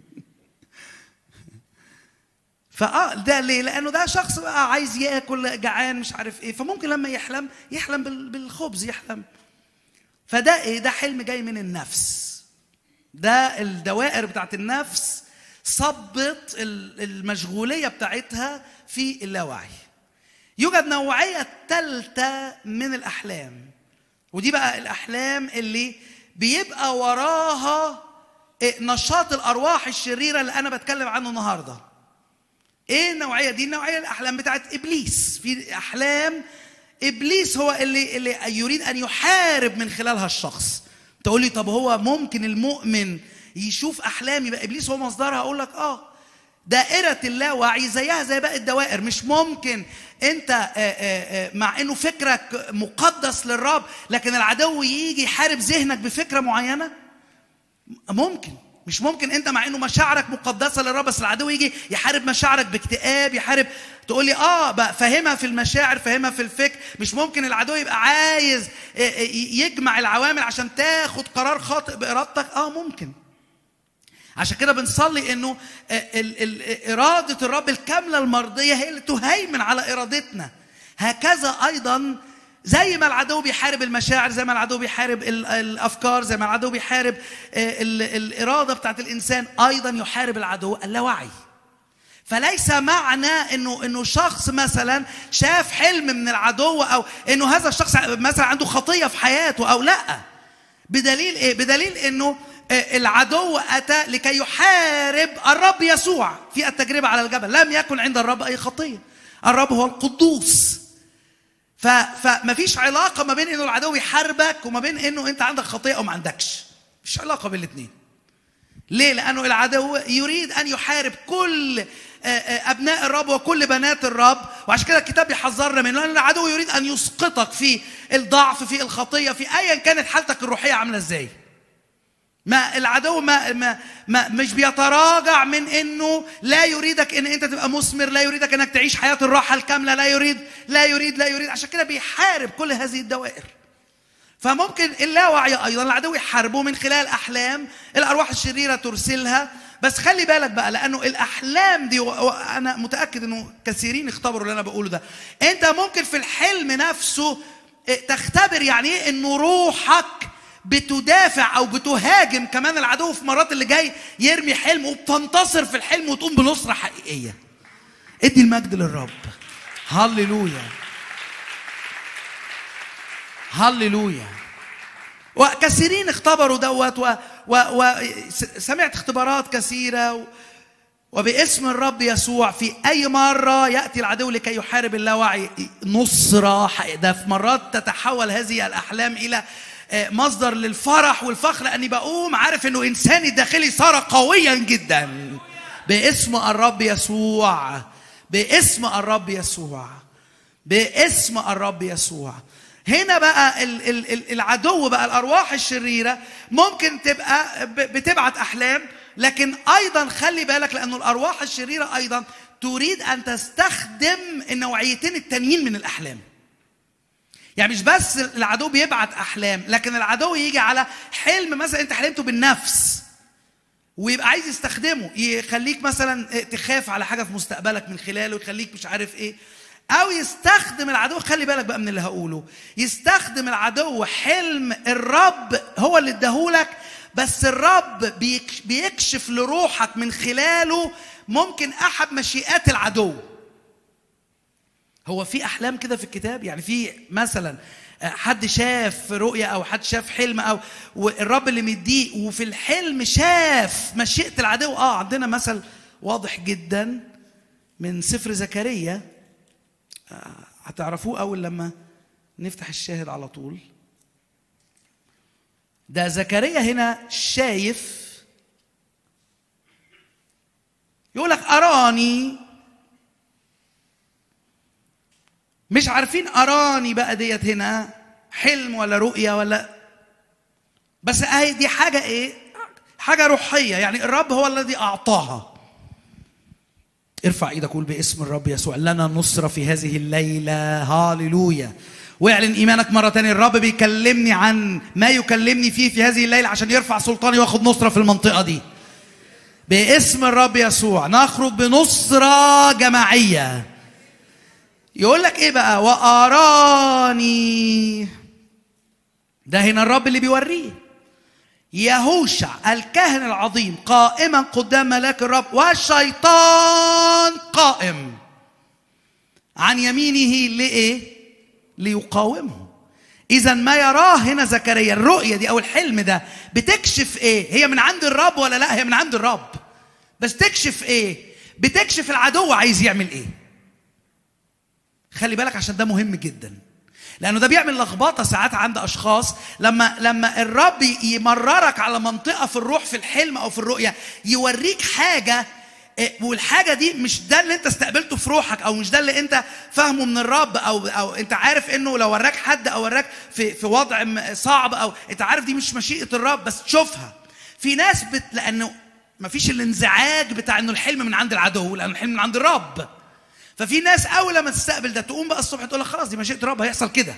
فاه ده ليه؟ لانه ده شخص بقى عايز ياكل جعان مش عارف ايه فممكن لما يحلم يحلم بال- بالخبز يحلم فده ايه؟ ده حلم جاي من النفس ده الدوائر بتاعت النفس صبت ال- المشغوليه بتاعتها في اللاوعي يوجد نوعيه ثالثه من الاحلام ودي بقى الاحلام اللي بيبقى وراها إيه؟ نشاط الارواح الشريره اللي انا بتكلم عنه النهارده ايه النوعيه دي النوعيه الاحلام بتاعت ابليس في احلام ابليس هو اللي اللي يريد ان يحارب من خلالها الشخص تقول لي طب هو ممكن المؤمن يشوف احلام يبقى ابليس هو مصدرها اقول لك اه دائرة اللاوعي زيها زي باقي الدوائر مش ممكن انت آه، آه، آه، مع انه فكرك مقدس للرب لكن العدو يجي يحارب ذهنك بفكرة معينة ممكن مش ممكن انت مع انه مشاعرك مقدسه للرب بس العدو يجي يحارب مشاعرك باكتئاب يحارب تقول لي اه بقى فاهمها في المشاعر فاهمها في الفكر مش ممكن العدو يبقى عايز اه، اه، يجمع العوامل عشان تاخد قرار خاطئ بارادتك اه ممكن عشان كده بنصلي انه اه، ال- ال- اراده الرب الكامله المرضيه هي اللي تهيمن على ارادتنا هكذا ايضا زي ما العدو بيحارب المشاعر زي ما العدو بيحارب ال- الافكار زي ما العدو بيحارب آه، ال- الاراده بتاعت الانسان ايضا يحارب العدو اللاوعي فليس معنى انه انه شخص مثلا شاف حلم من العدو او انه هذا الشخص مثلا عنده خطيه في حياته او لا بدليل ايه بدليل انه آه، العدو اتى لكي يحارب الرب يسوع في التجربه على الجبل لم يكن عند الرب اي خطيه الرب هو القدوس ف... فما فيش علاقه ما بين انه العدو يحاربك وما بين انه انت عندك خطيه او ما عندكش مفيش علاقه بين الاثنين ليه لانه العدو يريد ان يحارب كل آه، آه، ابناء الرب وكل بنات الرب وعشان كده الكتاب بيحذرنا منه لان العدو يريد ان يسقطك في الضعف في الخطيه في ايا كانت حالتك الروحيه عامله ازاي ما العدو ما, ما, ما مش بيتراجع من انه لا يريدك ان انت تبقى مثمر لا يريدك انك تعيش حياه الراحه الكامله لا يريد لا يريد لا يريد عشان كده بيحارب كل هذه الدوائر فممكن اللاوعي ايضا العدو يحاربه من خلال احلام الارواح الشريره ترسلها بس خلي بالك بقى لانه الاحلام دي وانا متاكد انه كثيرين اختبروا اللي انا بقوله ده انت ممكن في الحلم نفسه إيه، تختبر يعني ايه انه روحك بتدافع او بتهاجم كمان العدو في مرات اللي جاي يرمي حلم وبتنتصر في الحلم وتقوم بنصره حقيقيه ادي المجد للرب هللويا هللويا وكثيرين اختبروا دوت و... و... وسمعت اختبارات كثيره و... وباسم الرب يسوع في اي مره ياتي العدو لكي يحارب اللاوعي نصره ده في مرات تتحول هذه الاحلام الى آه، مصدر للفرح والفخر لاني بقوم عارف انه انساني الداخلي صار قويا جدا باسم الرب يسوع باسم الرب يسوع باسم الرب يسوع هنا بقى العدو بقى الارواح الشريره ممكن تبقى بتبعت احلام لكن ايضا خلي بالك لانه الارواح الشريره ايضا تريد ان تستخدم النوعيتين التانيين من الاحلام يعني مش بس العدو بيبعت احلام لكن العدو يجي على حلم مثلا انت حلمته بالنفس ويبقى عايز يستخدمه يخليك مثلا تخاف على حاجه في مستقبلك من خلاله يخليك مش عارف ايه او يستخدم العدو خلي بالك بقى من اللي هقوله يستخدم العدو حلم الرب هو اللي اداهولك بس الرب بيكشف لروحك من خلاله ممكن احد مشيئات العدو هو في احلام كده في الكتاب يعني في مثلا حد شاف رؤية أو حد شاف حلم أو والرب اللي مديه وفي الحلم شاف مشيئة العدو آه عندنا مثل واضح جدا من سفر زكريا آه، هتعرفوه أول لما نفتح الشاهد على طول ده زكريا هنا شايف يقول لك أراني مش عارفين أراني بقى ديت هنا حلم ولا رؤية ولا بس اهي دي حاجة ايه؟ حاجة روحية يعني الرب هو الذي أعطاها ارفع ايدك قول باسم الرب يسوع لنا نصرة في هذه الليلة هاليلويا واعلن ايمانك مرة تانية الرب بيكلمني عن ما يكلمني فيه في هذه الليلة عشان يرفع سلطاني واخد نصرة في المنطقة دي باسم الرب يسوع نخرج بنصرة جماعية يقول لك ايه بقى واراني ده هنا الرب اللي بيوريه يهوشع الكاهن العظيم قائما قدام ملاك الرب والشيطان قائم عن يمينه لايه ليقاومه اذا ما يراه هنا زكريا الرؤيه دي او الحلم ده بتكشف ايه هي من عند الرب ولا لا هي من عند الرب بس تكشف ايه بتكشف العدو عايز يعمل ايه خلي بالك عشان ده مهم جدا لانه ده بيعمل لخبطه ساعات عند اشخاص لما لما الرب يمررك على منطقه في الروح في الحلم او في الرؤيه يوريك حاجه إيه، والحاجه دي مش ده اللي انت استقبلته في روحك او مش ده اللي انت فاهمه من الرب او او انت عارف انه لو وراك حد او وراك في في وضع صعب او انت عارف دي مش مشيئه الرب بس تشوفها في ناس بت لانه ما فيش الانزعاج بتاع انه الحلم من عند العدو لانه الحلم من عند الرب ففي ناس اول ما تستقبل ده تقوم بقى الصبح تقول لك خلاص دي مشيئه الرب هيحصل كده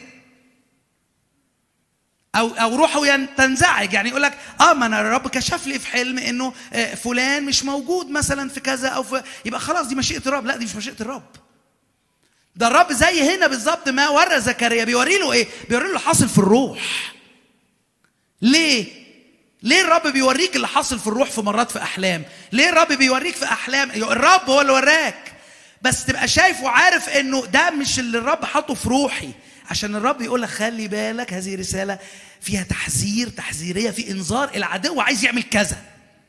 او او روحه تنزعج يعني يقول لك اه ما انا الرب كشف لي في حلم انه آه، فلان مش موجود مثلا في كذا او في يبقى خلاص دي مشيئه الرب لا دي مش مشيئه الرب ده الرب زي هنا بالظبط ما ورى زكريا بيوري له ايه بيوري له حاصل في الروح ليه ليه الرب بيوريك اللي حاصل في الروح في مرات في احلام ليه الرب بيوريك في احلام الرب هو اللي وراك بس تبقى شايف وعارف انه ده مش اللي الرب حاطه في روحي عشان الرب يقول لك خلي بالك هذه رساله فيها تحذير تحذيريه في انذار العدو عايز يعمل كذا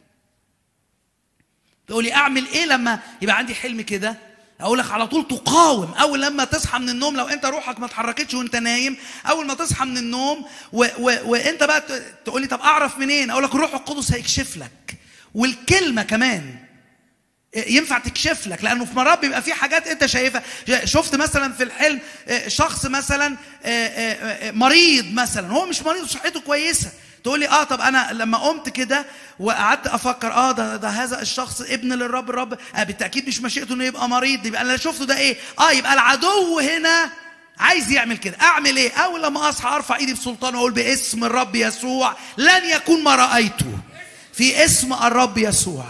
تقول لي اعمل ايه لما يبقى عندي حلم كده اقول لك على طول تقاوم اول لما تصحى من النوم لو انت روحك ما اتحركتش وانت نايم اول ما تصحى من النوم و و وانت بقى تقول لي طب اعرف منين اقول لك الروح القدس هيكشف لك والكلمه كمان ينفع تكشف لك لانه في مرات بيبقى في حاجات انت شايفها شفت مثلا في الحلم شخص مثلا مريض مثلا هو مش مريض وصحته كويسه تقول لي اه طب انا لما قمت كده وقعدت افكر اه ده, ده هذا الشخص ابن للرب الرب آه بالتاكيد مش مشيئته انه يبقى مريض يبقى انا اللي شفته ده ايه اه يبقى العدو هنا عايز يعمل كده اعمل ايه اول لما اصحى ارفع ايدي بسلطان واقول باسم الرب يسوع لن يكون ما رايته في اسم الرب يسوع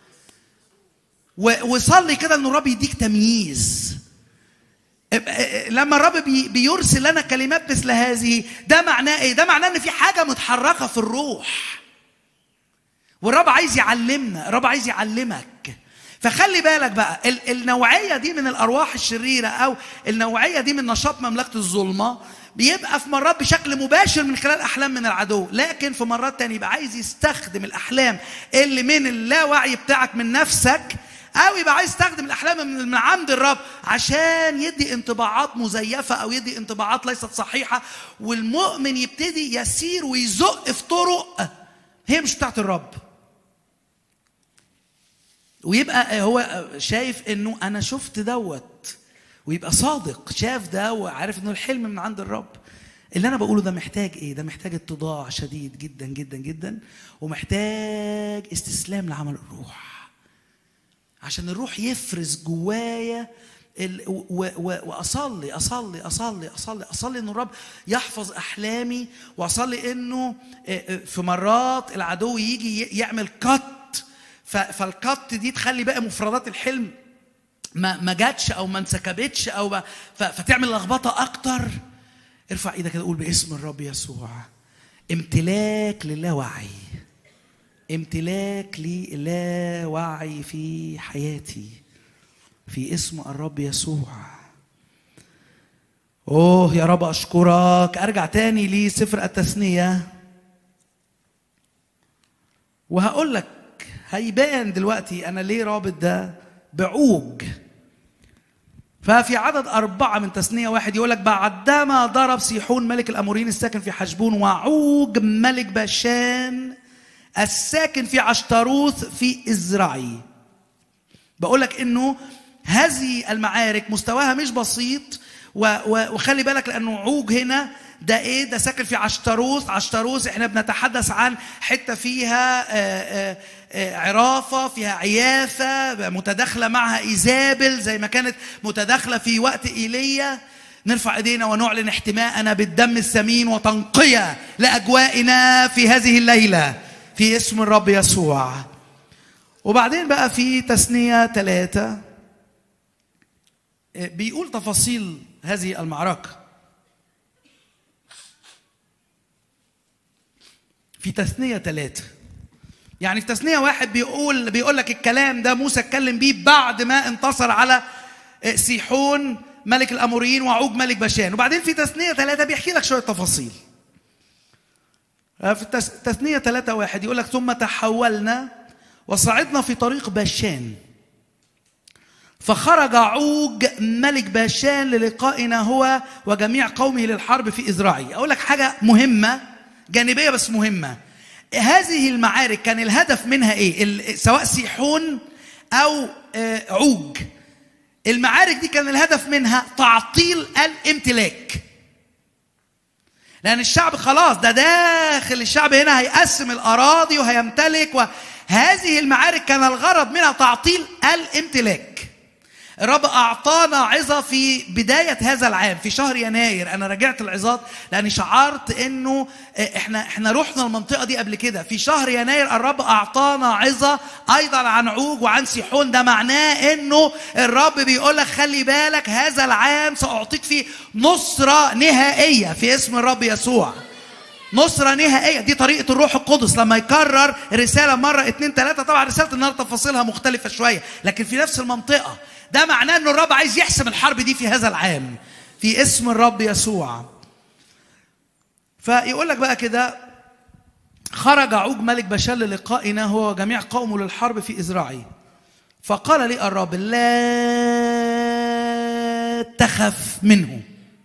وصلي كده ان الرب يديك تمييز لما الرب بيرسل لنا كلمات مثل هذه ده معناه ايه؟ ده معناه ان في حاجه متحركه في الروح. والرب عايز يعلمنا، الرب عايز يعلمك. فخلي بالك بقى النوعيه دي من الارواح الشريره او النوعيه دي من نشاط مملكه الظلمه بيبقى في مرات بشكل مباشر من خلال احلام من العدو لكن في مرات تانية يبقى عايز يستخدم الاحلام اللي من اللاوعي بتاعك من نفسك او يبقى عايز يستخدم الاحلام من عند الرب عشان يدي انطباعات مزيفه او يدي انطباعات ليست صحيحه والمؤمن يبتدي يسير ويزق في طرق هي مش بتاعت الرب ويبقى هو شايف انه انا شفت دوت ويبقى صادق شاف ده وعارف انه الحلم من عند الرب اللي انا بقوله ده محتاج ايه ده محتاج اتضاع شديد جدا جدا جدا ومحتاج استسلام لعمل الروح عشان الروح يفرز جوايا ال... و... و... واصلي اصلي اصلي اصلي اصلي ان الرب يحفظ احلامي واصلي انه في مرات العدو يجي يعمل كت ف... فالكت دي تخلي بقى مفردات الحلم ما ما جاتش او ما انسكبتش او ما... ف... فتعمل لخبطه اكتر ارفع ايدك كده قول باسم الرب يسوع امتلاك للاوعي امتلاك لي لا وعي في حياتي في اسم الرب يسوع اوه يا رب اشكرك ارجع تاني لسفر التثنيه وهقول لك هيبان دلوقتي انا ليه رابط ده بعوج ففي عدد أربعة من تثنية واحد يقول لك بعدما ضرب سيحون ملك الأموريين الساكن في حشبون وعوج ملك باشان الساكن في عشتروث في إزرعي بقول لك إنه هذه المعارك مستواها مش بسيط وخلي بالك لأنه عوج هنا ده ايه ده ساكن في عشتروث عشتروث احنا بنتحدث عن حته فيها آآ آآ عرافه فيها عيافه متداخله معها ايزابل زي ما كانت متداخله في وقت ايليا نرفع ايدينا ونعلن احتماءنا بالدم الثمين وتنقيه لاجوائنا في هذه الليله في اسم الرب يسوع وبعدين بقى في تثنيه ثلاثه بيقول تفاصيل هذه المعركه في تثنية ثلاثة يعني في تثنية واحد بيقول بيقول لك الكلام ده موسى اتكلم بيه بعد ما انتصر على سيحون ملك الأموريين وعوج ملك باشان وبعدين في تثنية ثلاثة بيحكي لك شوية تفاصيل في تثنية ثلاثة واحد يقول لك ثم تحولنا وصعدنا في طريق باشان فخرج عوج ملك باشان للقائنا هو وجميع قومه للحرب في إزراعي أقول لك حاجة مهمة جانبيه بس مهمه هذه المعارك كان الهدف منها ايه سواء سيحون او عوج المعارك دي كان الهدف منها تعطيل الامتلاك لان الشعب خلاص ده داخل الشعب هنا هيقسم الاراضي وهيمتلك وهذه المعارك كان الغرض منها تعطيل الامتلاك الرب اعطانا عظه في بدايه هذا العام في شهر يناير انا راجعت العظات لاني شعرت انه احنا احنا رحنا المنطقه دي قبل كده في شهر يناير الرب اعطانا عظه ايضا عن عوج وعن سيحون ده معناه انه الرب بيقول لك خلي بالك هذا العام ساعطيك فيه نصره نهائيه في اسم الرب يسوع نصرة نهائية دي طريقة الروح القدس لما يكرر رسالة مرة اتنين تلاتة طبعا رسالة النهاردة تفاصيلها مختلفة شوية لكن في نفس المنطقة ده معناه ان الرب عايز يحسم الحرب دي في هذا العام في اسم الرب يسوع فيقول لك بقى كده خرج عوج ملك بشال للقائنا هو وجميع قومه للحرب في إزراعي فقال لي الرب لا تخف منه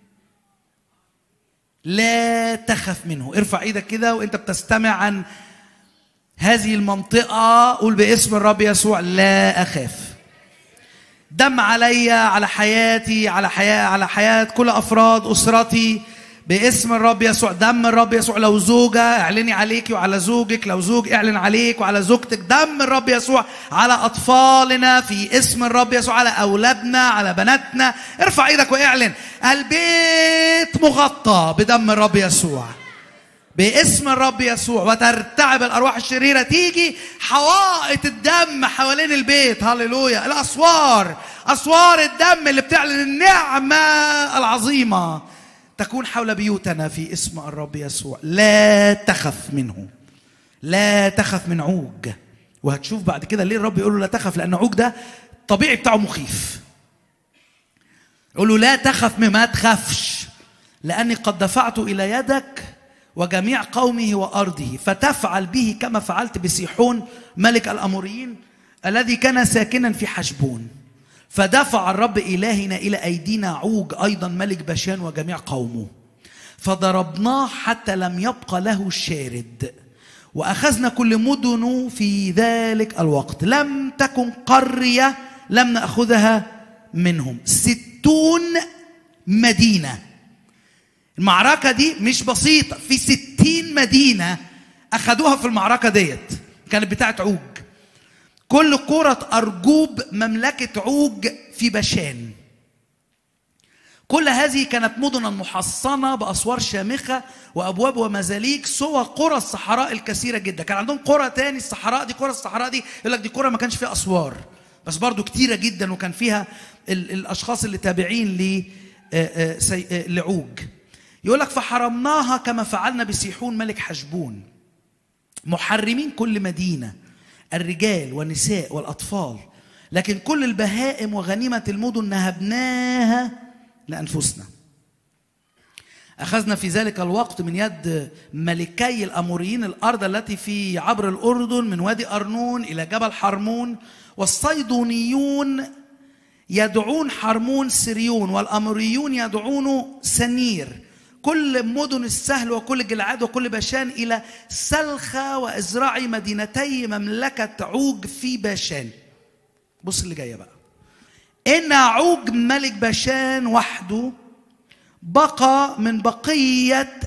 لا تخف منه ارفع ايدك كده وانت بتستمع عن هذه المنطقة قول باسم الرب يسوع لا أخاف دم علي على حياتي على حياة على حياة كل أفراد أسرتي باسم الرب يسوع دم الرب يسوع لو زوجة اعلني عليك وعلى زوجك لو زوج اعلن عليك وعلى زوجتك دم الرب يسوع على أطفالنا في اسم الرب يسوع على أولادنا على بناتنا ارفع ايدك واعلن البيت مغطى بدم الرب يسوع باسم الرب يسوع وترتعب الارواح الشريره تيجي حوائط الدم حوالين البيت هللويا الاسوار اسوار الدم اللي بتعلن النعمه العظيمه تكون حول بيوتنا في اسم الرب يسوع لا تخف منه لا تخف من عوج وهتشوف بعد كده ليه الرب يقول له لا تخف لان عوج ده الطبيعي بتاعه مخيف يقول له لا تخف مما تخافش لاني قد دفعت الى يدك وجميع قومه وارضه فتفعل به كما فعلت بسيحون ملك الاموريين الذي كان ساكنا في حشبون فدفع الرب الهنا الى ايدينا عوج ايضا ملك بشان وجميع قومه فضربناه حتى لم يبق له شارد واخذنا كل مدنه في ذلك الوقت لم تكن قريه لم ناخذها منهم ستون مدينه المعركة دي مش بسيطة في ستين مدينة أخدوها في المعركة ديت كانت بتاعت عوج كل قرى أرجوب مملكة عوج في بشان كل هذه كانت مدنا محصنة بأسوار شامخة وأبواب ومزاليك سوى قرى الصحراء الكثيرة جدا كان عندهم قرى تاني الصحراء دي قرى الصحراء دي يقول لك دي قرى ما كانش فيها أسوار بس برضو كتيرة جدا وكان فيها ال- الأشخاص اللي تابعين ل آه، آه، سي- آه، لعوج يقول لك فحرمناها كما فعلنا بسيحون ملك حشبون محرمين كل مدينة الرجال والنساء والأطفال لكن كل البهائم وغنيمة المدن نهبناها لأنفسنا أخذنا في ذلك الوقت من يد ملكي الأموريين الأرض التي في عبر الأردن من وادي أرنون إلى جبل حرمون والصيدونيون يدعون حرمون سريون والأموريون يدعونه سنير كل مدن السهل وكل جلعاد وكل باشان إلى سلخة وإزراعي مدينتي مملكة عوج في باشان بص اللي جاية بقى إن عوج ملك باشان وحده بقى من بقية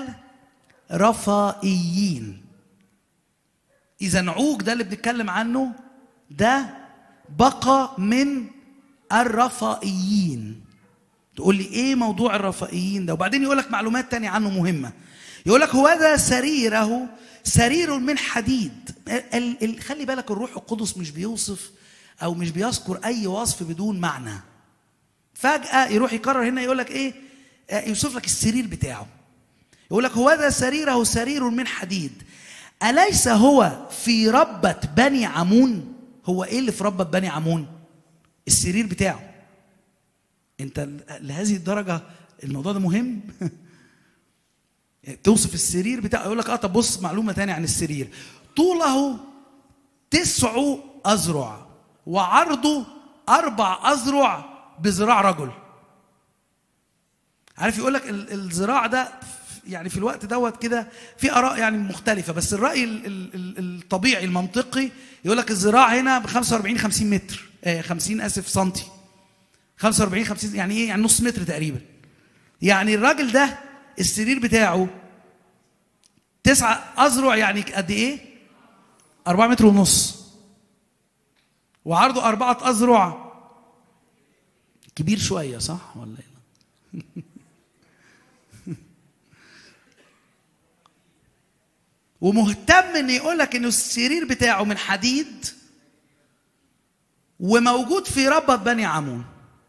الرفائيين إذا عوج ده اللي بنتكلم عنه ده بقى من الرفائيين تقول لي ايه موضوع الرفائيين ده وبعدين يقول لك معلومات تانية عنه مهمة يقول لك هو ذا سريره سرير من حديد ال- ال- خلي بالك الروح القدس مش بيوصف او مش بيذكر اي وصف بدون معنى فجأة يروح يكرر هنا يقول لك ايه آه، يوصف لك السرير بتاعه يقول لك هو ذا سريره سرير من حديد أليس هو في ربة بني عمون هو ايه اللي في ربة بني عمون السرير بتاعه انت لهذه الدرجة الموضوع ده مهم توصف السرير بتاعه يقول لك اه طب بص معلومة تانية عن السرير طوله تسع أذرع وعرضه أربع أذرع بذراع رجل عارف يقول لك ال- الذراع ده يعني في الوقت دوت كده في اراء يعني مختلفه بس الراي ال- ال- ال- الطبيعي المنطقي يقول لك الذراع هنا ب 45 50 متر آه 50 اسف سنتي 45 50 يعني ايه يعني نص متر تقريبا يعني الراجل ده السرير بتاعه تسعة أذرع يعني قد إيه؟ أربعة متر ونص وعرضه أربعة أذرع كبير شوية صح ولا إيه؟ ومهتم ان يقول لك انه السرير بتاعه من حديد وموجود في ربة بني عمون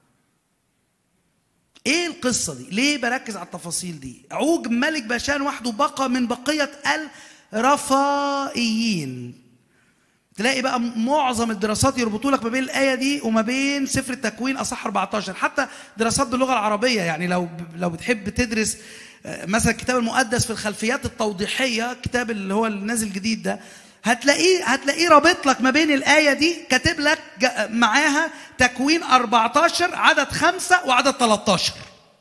ايه القصه دي ليه بركز على التفاصيل دي عوج ملك باشان وحده بقى من بقيه الرفائيين تلاقي بقى معظم الدراسات يربطوا لك ما بين الايه دي وما بين سفر التكوين اصح 14 حتى دراسات باللغه العربيه يعني لو لو بتحب تدرس آه، مثلا الكتاب المقدس في الخلفيات التوضيحيه كتاب اللي هو النازل جديد ده هتلاقيه هتلاقيه رابط لك ما بين الايه دي كاتب لك جا- معاها تكوين 14 عدد خمسة وعدد 13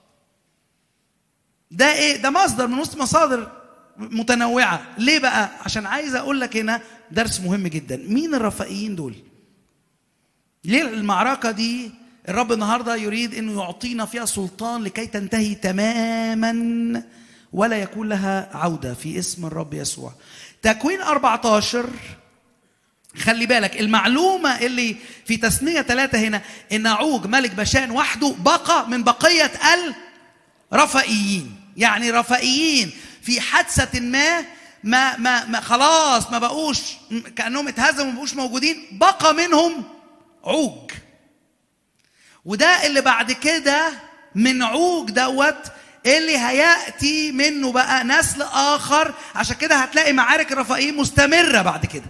ده ايه ده مصدر من وسط مصادر متنوعه ليه بقى عشان عايز اقول لك هنا درس مهم جدا مين الرفائيين دول ليه المعركه دي الرب النهارده يريد انه يعطينا فيها سلطان لكي تنتهي تماما ولا يكون لها عوده في اسم الرب يسوع تكوين 14 خلي بالك المعلومة اللي في تثنية ثلاثة هنا إن عوج ملك بشان وحده بقى من بقية الرفائيين يعني رفائيين في حادثة ما ما ما, ما خلاص ما بقوش كأنهم اتهزموا ما بقوش موجودين بقى منهم عوج وده اللي بعد كده من عوج دوت اللي هياتي منه بقى نسل اخر عشان كده هتلاقي معارك الرفائيين مستمره بعد كده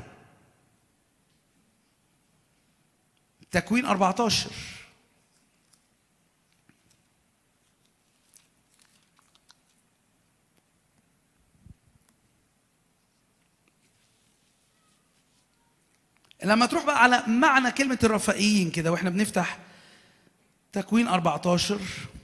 تكوين 14 لما تروح بقى على معنى كلمة الرفائيين كده واحنا بنفتح تكوين 14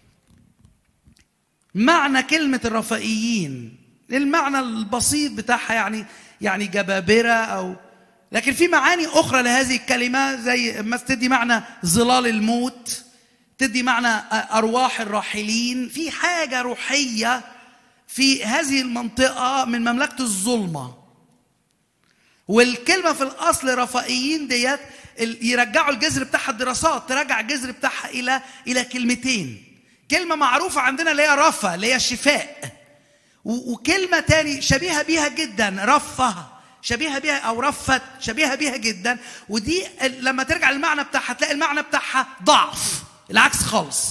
معنى كلمة الرفائيين المعنى البسيط بتاعها يعني يعني جبابرة أو لكن في معاني أخرى لهذه الكلمة زي ما تدي معنى ظلال الموت تدي معنى أرواح الراحلين في حاجة روحية في هذه المنطقة من مملكة الظلمة والكلمة في الأصل رفائيين ديت يرجعوا الجذر بتاعها الدراسات ترجع الجذر بتاعها إلى إلى كلمتين كلمة معروفة عندنا اللي هي رفا اللي هي الشفاء وكلمة تاني شبيهة بيها جدا رفه شبيهة بيها أو رفت شبيهة بيها جدا ودي لما ترجع المعنى بتاعها تلاقي المعنى بتاعها ضعف العكس خالص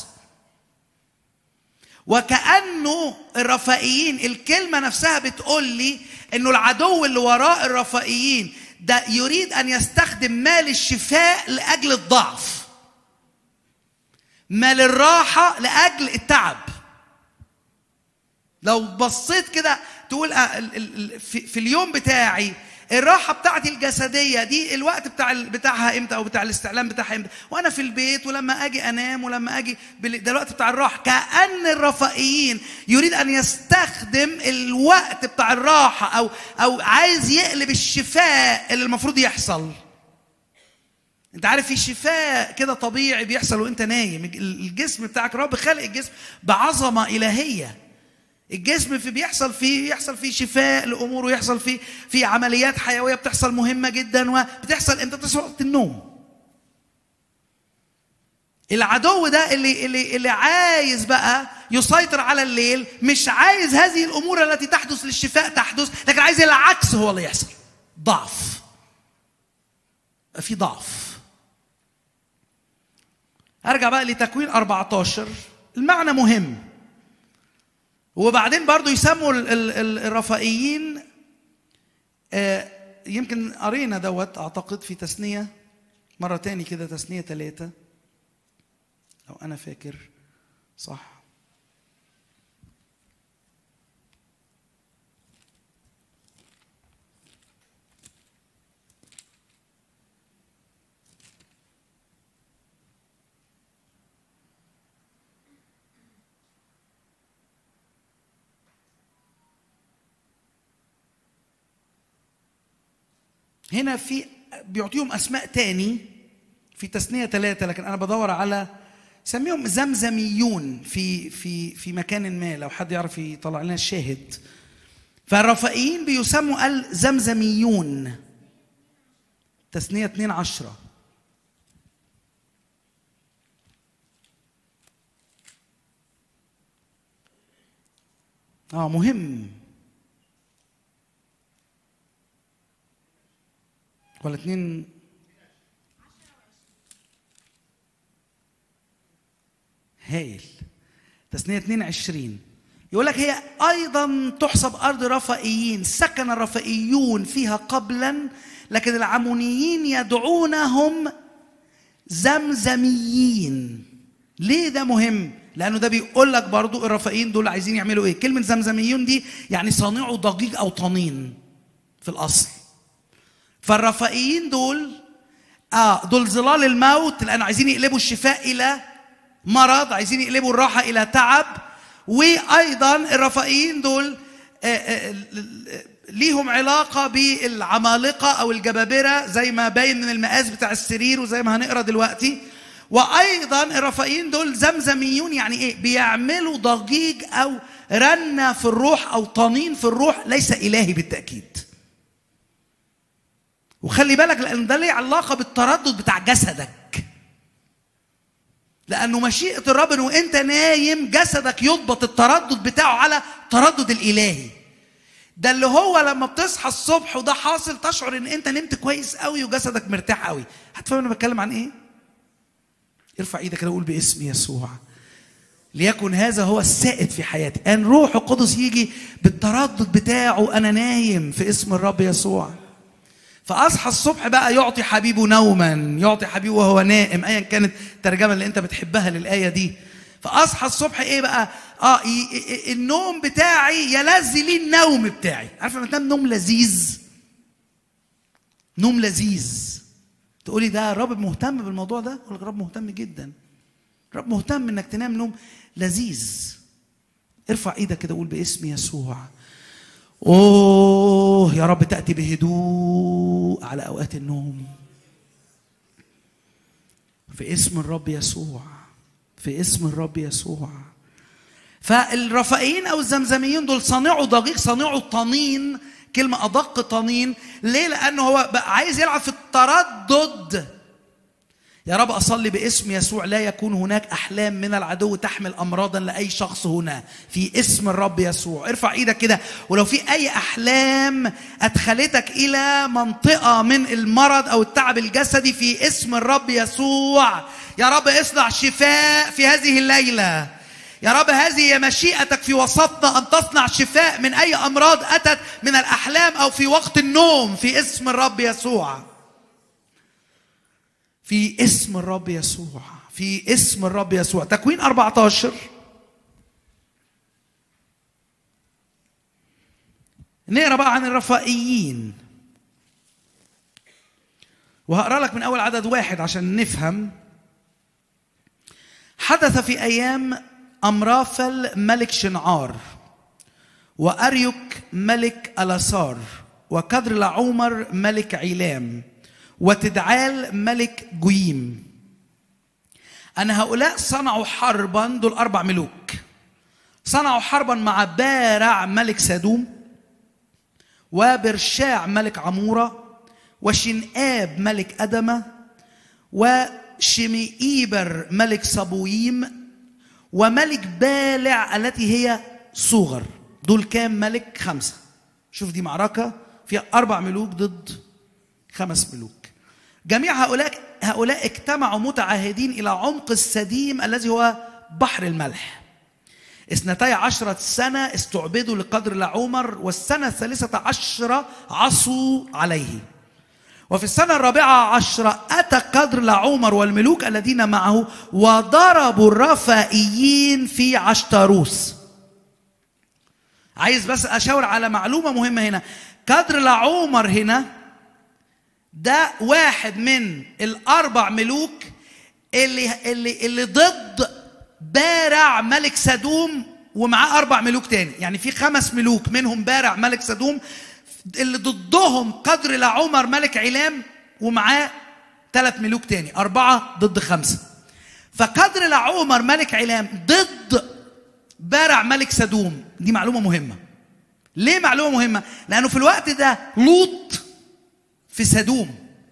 وكأنه الرفائيين الكلمة نفسها بتقول لي انه العدو اللي وراء الرفائيين ده يريد ان يستخدم مال الشفاء لاجل الضعف مال الراحة لاجل التعب لو بصيت كده تقول في اليوم بتاعي الراحه بتاعتي الجسديه دي الوقت بتاع بتاعها امتى او بتاع الاستعلام بتاعها امتى وانا في البيت ولما اجي انام ولما اجي ده الوقت بتاع الراحه كان الرفائيين يريد ان يستخدم الوقت بتاع الراحه او او عايز يقلب الشفاء اللي المفروض يحصل انت عارف في شفاء كده طبيعي بيحصل وانت نايم الجسم بتاعك رب خالق الجسم بعظمه الهيه الجسم في بيحصل فيه يحصل فيه شفاء لامور ويحصل فيه في عمليات حيويه بتحصل مهمه جدا وبتحصل امتى بتحصل وقت النوم العدو ده اللي اللي اللي عايز بقى يسيطر على الليل مش عايز هذه الامور التي تحدث للشفاء تحدث لكن عايز العكس هو اللي يحصل ضعف في ضعف ارجع بقى لتكوين 14 المعنى مهم وبعدين برضو يسموا الرفائيين يمكن قرينا دوت اعتقد في تثنيه مره تاني كده تثنيه ثلاثه لو انا فاكر صح هنا في بيعطيهم اسماء تاني في تثنية ثلاثة لكن أنا بدور على سميهم زمزميون في في في مكان ما لو حد يعرف يطلع لنا الشاهد فالرفائيين بيسموا الزمزميون تثنية 2 عشرة اه مهم ولا اتنين هايل تثنية 22 يقول لك هي ايضا تحسب ارض رفائيين سكن الرفائيون فيها قبلا لكن العمونيين يدعونهم زمزميين ليه ده مهم لانه ده بيقول لك برضو الرفائيين دول عايزين يعملوا ايه كلمه زمزميون دي يعني صانعوا ضجيج او طنين في الاصل فالرفائيين دول اه دول ظلال الموت لانه عايزين يقلبوا الشفاء الى مرض عايزين يقلبوا الراحه الى تعب وايضا الرفائيين دول آه، آه، ليهم علاقه بالعمالقه او الجبابره زي ما باين من المقاس بتاع السرير وزي ما هنقرا دلوقتي وايضا الرفائيين دول زمزميون يعني ايه بيعملوا ضجيج او رنه في الروح او طنين في الروح ليس الهي بالتاكيد وخلي بالك لان ده ليه علاقه بالتردد بتاع جسدك لانه مشيئه الرب انه وانت نايم جسدك يضبط التردد بتاعه على تردد الالهي ده اللي هو لما بتصحى الصبح وده حاصل تشعر ان انت نمت كويس قوي وجسدك مرتاح قوي هتفهم انا بتكلم عن ايه ارفع ايدك كده وقول باسم يسوع ليكن هذا هو السائد في حياتي ان روح القدس يجي بالتردد بتاعه انا نايم في اسم الرب يسوع فاصحى الصبح بقى يعطي حبيبه نوما يعطي حبيبه وهو نائم ايا كانت الترجمه اللي انت بتحبها للايه دي فاصحى الصبح ايه بقى اه النوم بتاعي يلذ لي النوم بتاعي عارف لما تنام نوم لذيذ نوم لذيذ تقولي ده الرب مهتم بالموضوع ده اقول الرب مهتم جدا الرب مهتم انك تنام نوم لذيذ ارفع ايدك كده وقول باسم يسوع اوه يا رب تاتي بهدوء على اوقات النوم في اسم الرب يسوع في اسم الرب يسوع فالرفائيين او الزمزميين دول صانعوا دقيق صانعوا طنين كلمة أدق طنين ليه؟ لأنه هو بقى عايز يلعب في التردد يا رب أصلي باسم يسوع لا يكون هناك أحلام من العدو تحمل أمراضا لأي شخص هنا في اسم الرب يسوع ارفع إيدك كده ولو في أي أحلام أدخلتك إلى منطقة من المرض أو التعب الجسدي في اسم الرب يسوع يا رب اصنع شفاء في هذه الليله يا رب هذه هي مشيئتك في وسطنا ان تصنع شفاء من اي امراض اتت من الاحلام او في وقت النوم في اسم الرب يسوع في اسم الرب يسوع في اسم الرب يسوع تكوين 14 نقرا بقى عن الرفائيين وهقرا لك من اول عدد واحد عشان نفهم حدث في ايام امرافل ملك شنعار واريوك ملك الاسار وكدر لعومر ملك عيلام وتدعال ملك جويم أن هؤلاء صنعوا حربا دول أربع ملوك صنعوا حربا مع بارع ملك سدوم وبرشاع ملك عمورة وشنآب ملك أدمة وشمئيبر ملك صبويم وملك بالع التي هي صغر دول كام ملك خمسة شوف دي معركة فيها أربع ملوك ضد خمس ملوك جميع هؤلاء هؤلاء اجتمعوا متعهدين إلى عمق السديم الذي هو بحر الملح اثنتي عشرة سنة استعبدوا لقدر لعمر والسنة الثالثة عشرة عصوا عليه وفي السنة الرابعة عشرة أتى قدر لعمر والملوك الذين معه وضربوا الرفائيين في عشتروس عايز بس أشاور على معلومة مهمة هنا قدر لعمر هنا ده واحد من الأربع ملوك اللي اللي اللي ضد بارع ملك سدوم ومعاه أربع ملوك تاني يعني في خمس ملوك منهم بارع ملك سدوم اللي ضدهم قدر لعمر ملك علام ومعاه ثلاث ملوك تاني أربعة ضد خمسة فقدر لعمر ملك علام ضد بارع ملك سدوم دي معلومة مهمة ليه معلومة مهمة؟ لأنه في الوقت ده لوط في سدوم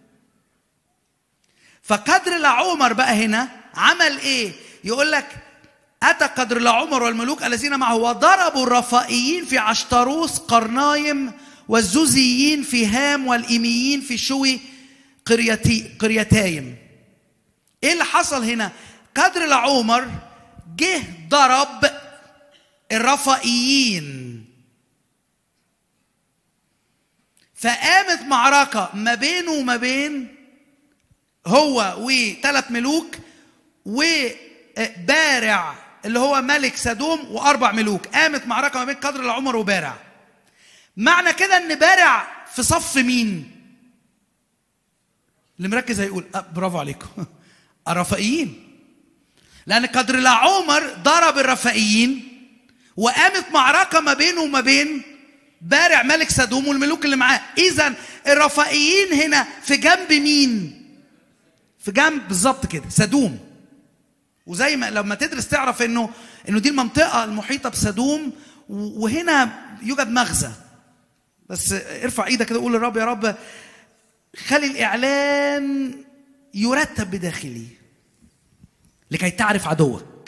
فقدر لعمر بقى هنا عمل ايه؟ يقول لك أتى قدر لعمر والملوك الذين معه وضربوا الرفائيين في عشتروس قرنايم والزوزيين في هام والإيميين في شوي قريتي قريتايم ايه اللي حصل هنا قدر لعمر جه ضرب الرفائيين فقامت معركة ما بينه وما بين هو وثلاث ملوك وبارع اللي هو ملك سدوم واربع ملوك قامت معركه ما بين قدر العمر وبارع معنى كده ان بارع في صف مين اللي مركز هيقول أه برافو عليكم الرفائيين لان قدر العمر ضرب الرفائيين وقامت معركه ما بينه وما بين بارع ملك سدوم والملوك اللي معاه اذا الرفائيين هنا في جنب مين في جنب بالظبط كده سدوم وزي ما لما تدرس تعرف انه انه دي المنطقه المحيطه بسدوم وهنا يوجد مغزى بس ارفع ايدك كده وقول للرب يا رب خلي الاعلان يرتب بداخلي لكي تعرف عدوك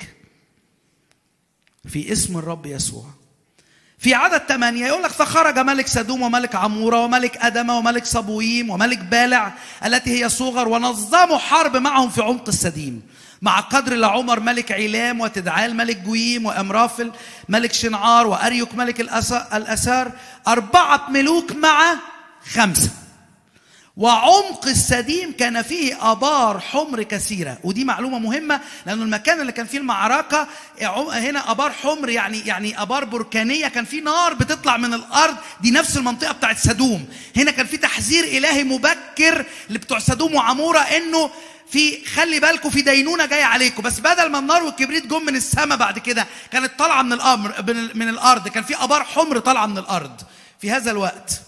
في اسم الرب يسوع في عدد ثمانية يقول لك فخرج ملك سدوم وملك عمورة وملك أدم وملك صبويم وملك بالع التي هي صغر ونظموا حرب معهم في عمق السديم مع قدر لعمر ملك علام وتدعال ملك جويم وأمرافل ملك شنعار وأريوك ملك الأسار أربعة ملوك مع خمسة وعمق السديم كان فيه ابار حمر كثيره ودي معلومه مهمه لانه المكان اللي كان فيه المعركه هنا ابار حمر يعني يعني ابار بركانيه كان فيه نار بتطلع من الارض دي نفس المنطقه بتاعت سدوم هنا كان فيه تحذير الهي مبكر لبتوع سدوم وعموره انه في خلي بالكم في دينونه جايه عليكم بس بدل ما النار والكبريت جم من السماء بعد كده كانت طالعه من الامر من الارض كان في ابار حمر طالعه من الارض في هذا الوقت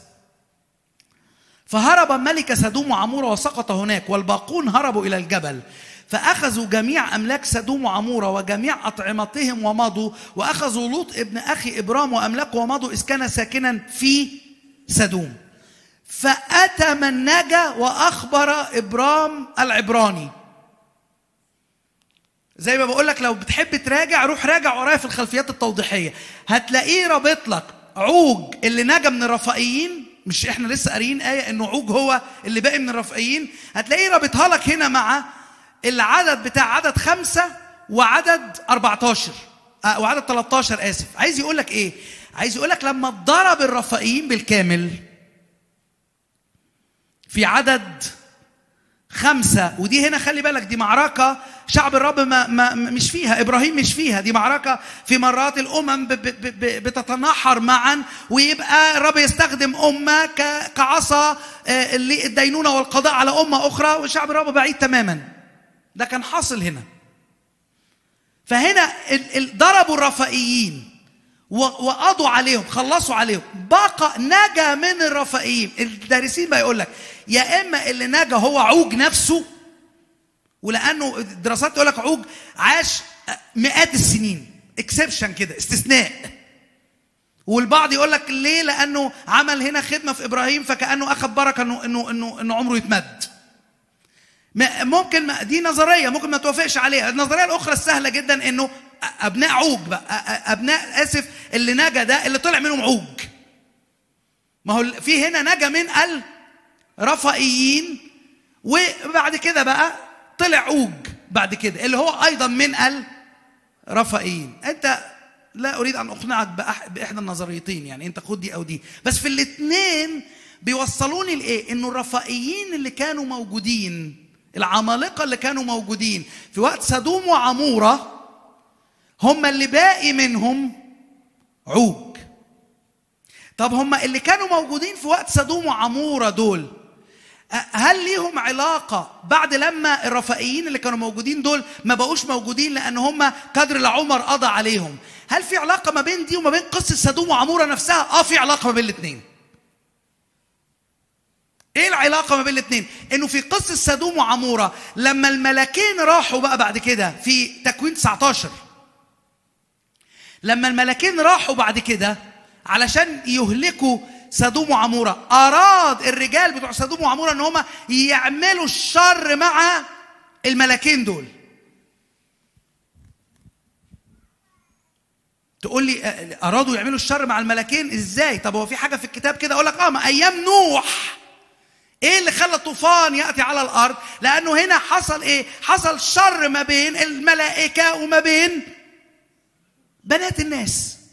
فهرب ملك سدوم وعمورة وسقط هناك والباقون هربوا إلى الجبل فأخذوا جميع أملاك سدوم وعمورة وجميع أطعمتهم ومضوا وأخذوا لوط ابن أخي إبرام وأملاكه ومضوا إذ كان ساكنا في سدوم فأتى من نجا وأخبر إبرام العبراني زي ما بقول لك لو بتحب تراجع روح راجع ورايا في الخلفيات التوضيحية هتلاقيه رابط لك عوج اللي نجا من الرفائيين مش احنا لسه قاريين آية انه عوج هو اللي باقي من الرفائيين هتلاقيه رابطها لك هنا مع العدد بتاع عدد خمسة وعدد 14 آه وعدد 13 آسف عايز يقول لك ايه عايز يقول لك لما ضرب الرفائيين بالكامل في عدد خمسة ودي هنا خلي بالك دي معركة شعب الرب ما, ما مش فيها إبراهيم مش فيها دي معركة في مرات الأمم ب ب ب بتتنحر معا ويبقى الرب يستخدم أمة كعصا للدينونة والقضاء على أمة أخرى وشعب الرب بعيد تماما ده كان حاصل هنا فهنا ضربوا الرفائيين وقضوا عليهم خلصوا عليهم بقى نجا من الرفائيين الدارسين بقى يقول لك يا اما اللي نجا هو عوج نفسه ولانه الدراسات تقول لك عوج عاش مئات السنين اكسبشن كده استثناء والبعض يقول لك ليه لانه عمل هنا خدمه في ابراهيم فكانه اخذ بركه انه انه انه انه عمره يتمد ممكن دي نظريه ممكن ما توافقش عليها النظريه الاخرى السهله جدا انه ابناء عوج بقى ابناء اسف اللي نجا ده اللي طلع منهم عوج ما هو في هنا نجا من الرفائيين وبعد كده بقى طلع عوج بعد كده اللي هو ايضا من الرفائيين انت لا اريد ان اقنعك باحدى النظريتين يعني انت خد دي او دي بس في الاثنين بيوصلوني لايه انه الرفائيين اللي كانوا موجودين العمالقه اللي كانوا موجودين في وقت سدوم وعموره هم اللي باقي منهم عوج طب هم اللي كانوا موجودين في وقت سدوم وعموره دول هل ليهم علاقة بعد لما الرفائيين اللي كانوا موجودين دول ما بقوش موجودين لأن هم قدر العمر قضى عليهم هل في علاقة ما بين دي وما بين قصة سدوم وعمورة نفسها؟ آه في علاقة ما بين الاثنين ايه العلاقه ما بين الاثنين انه في قصه سدوم وعموره لما الملكين راحوا بقى بعد كده في تكوين 19 لما الملكين راحوا بعد كده علشان يهلكوا سدوم وعموره اراد الرجال بتوع سدوم وعموره ان هم يعملوا الشر مع الملكين دول تقول لي ارادوا يعملوا الشر مع الملكين ازاي طب هو في حاجه في الكتاب كده اقول لك اه ما ايام نوح ايه اللي خلى الطوفان ياتي على الارض لانه هنا حصل ايه حصل شر ما بين الملائكه وما بين بنات الناس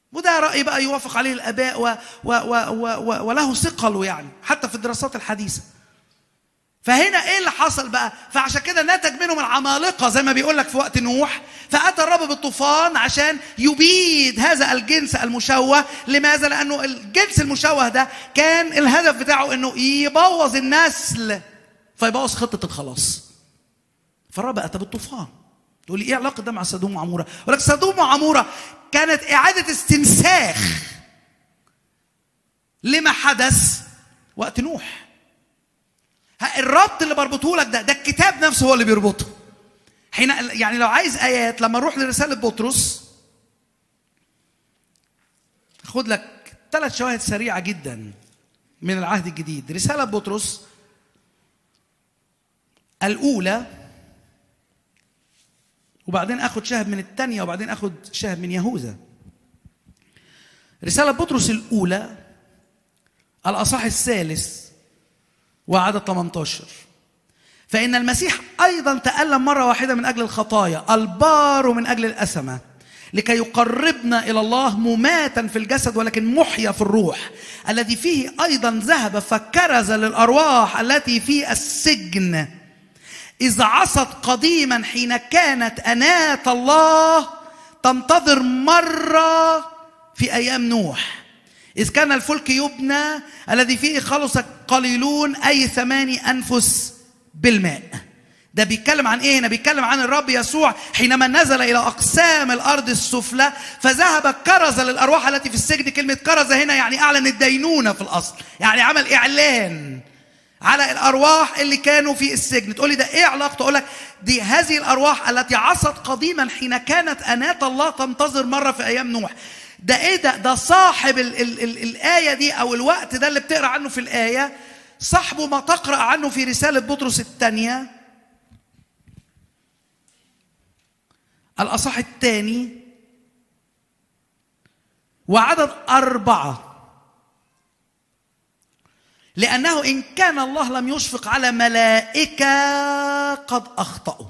وده رأي بقى يوافق عليه الآباء و و و و و وله ثقله يعني حتى في الدراسات الحديثة فهنا ايه اللي حصل بقى فعشان كده نتج منهم العمالقه زي ما بيقول لك في وقت نوح فاتى الرب بالطوفان عشان يبيد هذا الجنس المشوه لماذا لانه الجنس المشوه ده كان الهدف بتاعه انه يبوظ النسل فيبوظ خطه الخلاص فالرب اتى بالطوفان تقول لي ايه علاقه ده مع سدوم وعموره اقول لك سدوم وعموره كانت اعاده استنساخ لما حدث وقت نوح الربط اللي بربطه لك ده ده الكتاب نفسه هو اللي بيربطه حين يعني لو عايز ايات لما نروح لرساله بطرس خد لك ثلاث شواهد سريعه جدا من العهد الجديد رساله بطرس الاولى وبعدين اخد شاهد من الثانيه وبعدين اخد شاهد من يهوذا رساله بطرس الاولى الاصح الثالث وعدد 18 فإن المسيح أيضا تألم مرة واحدة من أجل الخطايا البار من أجل الأسمة لكي يقربنا إلى الله مماتا في الجسد ولكن محيا في الروح الذي فيه أيضا ذهب فكرز للأرواح التي في السجن إذ عصت قديما حين كانت أناة الله تنتظر مرة في أيام نوح إذ كان الفلك يبنى الذي فيه خلص قليلون أي ثماني أنفس بالماء ده بيتكلم عن ايه هنا بيتكلم عن الرب يسوع حينما نزل الى اقسام الارض السفلى فذهب كرز للارواح التي في السجن كلمه كرز هنا يعني اعلن الدينونه في الاصل يعني عمل اعلان على الارواح اللي كانوا في السجن تقول لي ده ايه علاقته اقول لك دي هذه الارواح التي عصت قديما حين كانت اناه الله تنتظر مره في ايام نوح ده ايه ده ده صاحب ال ال ال الايه دي او الوقت ده اللي بتقرا عنه في الايه صاحبه ما تقرا عنه في رساله بطرس الثانيه الاصح الثاني وعدد اربعه لانه ان كان الله لم يشفق على ملائكه قد اخطاوا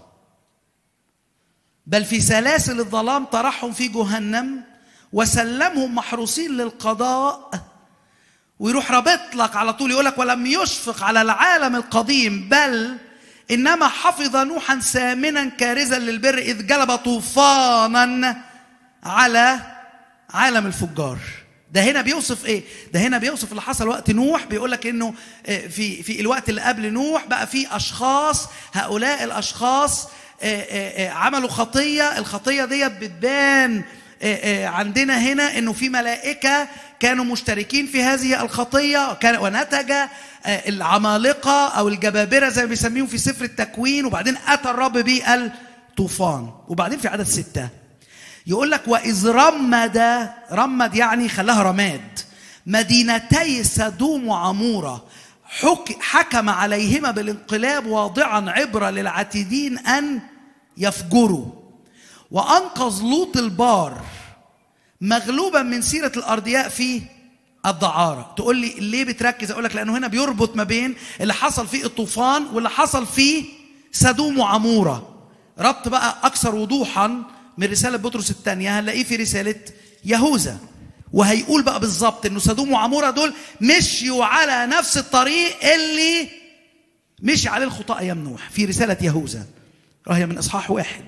بل في سلاسل الظلام طرحهم في جهنم وسلمهم محروسين للقضاء ويروح رابط لك على طول يقول لك ولم يشفق على العالم القديم بل انما حفظ نوحا سامنا كارزا للبر اذ جلب طوفانا على عالم الفجار ده هنا بيوصف ايه ده هنا بيوصف اللي حصل وقت نوح بيقول لك انه في في الوقت اللي قبل نوح بقى في اشخاص هؤلاء الاشخاص عملوا خطيه الخطيه دي بتبان عندنا هنا انه في ملائكه كانوا مشتركين في هذه الخطيه كان ونتج العمالقه او الجبابره زي ما بيسميهم في سفر التكوين وبعدين اتى الرب بالطوفان وبعدين في عدد سته يقول لك واذ رمد رمد يعني خلاها رماد مدينتي سدوم وعموره حكم عليهما بالانقلاب واضعا عبره للعتيدين ان يفجروا وانقذ لوط البار مغلوبا من سيره الارضياء في الدعاره تقول لي ليه بتركز اقول لك لانه هنا بيربط ما بين اللي حصل في الطوفان واللي حصل في سدوم وعموره ربط بقى اكثر وضوحا من رساله بطرس الثانيه هنلاقيه في رساله يهوذا وهيقول بقى بالظبط انه سدوم وعموره دول مشيوا على نفس الطريق اللي مشي عليه الخطاة ايام نوح في رساله يهوذا وهي من اصحاح واحد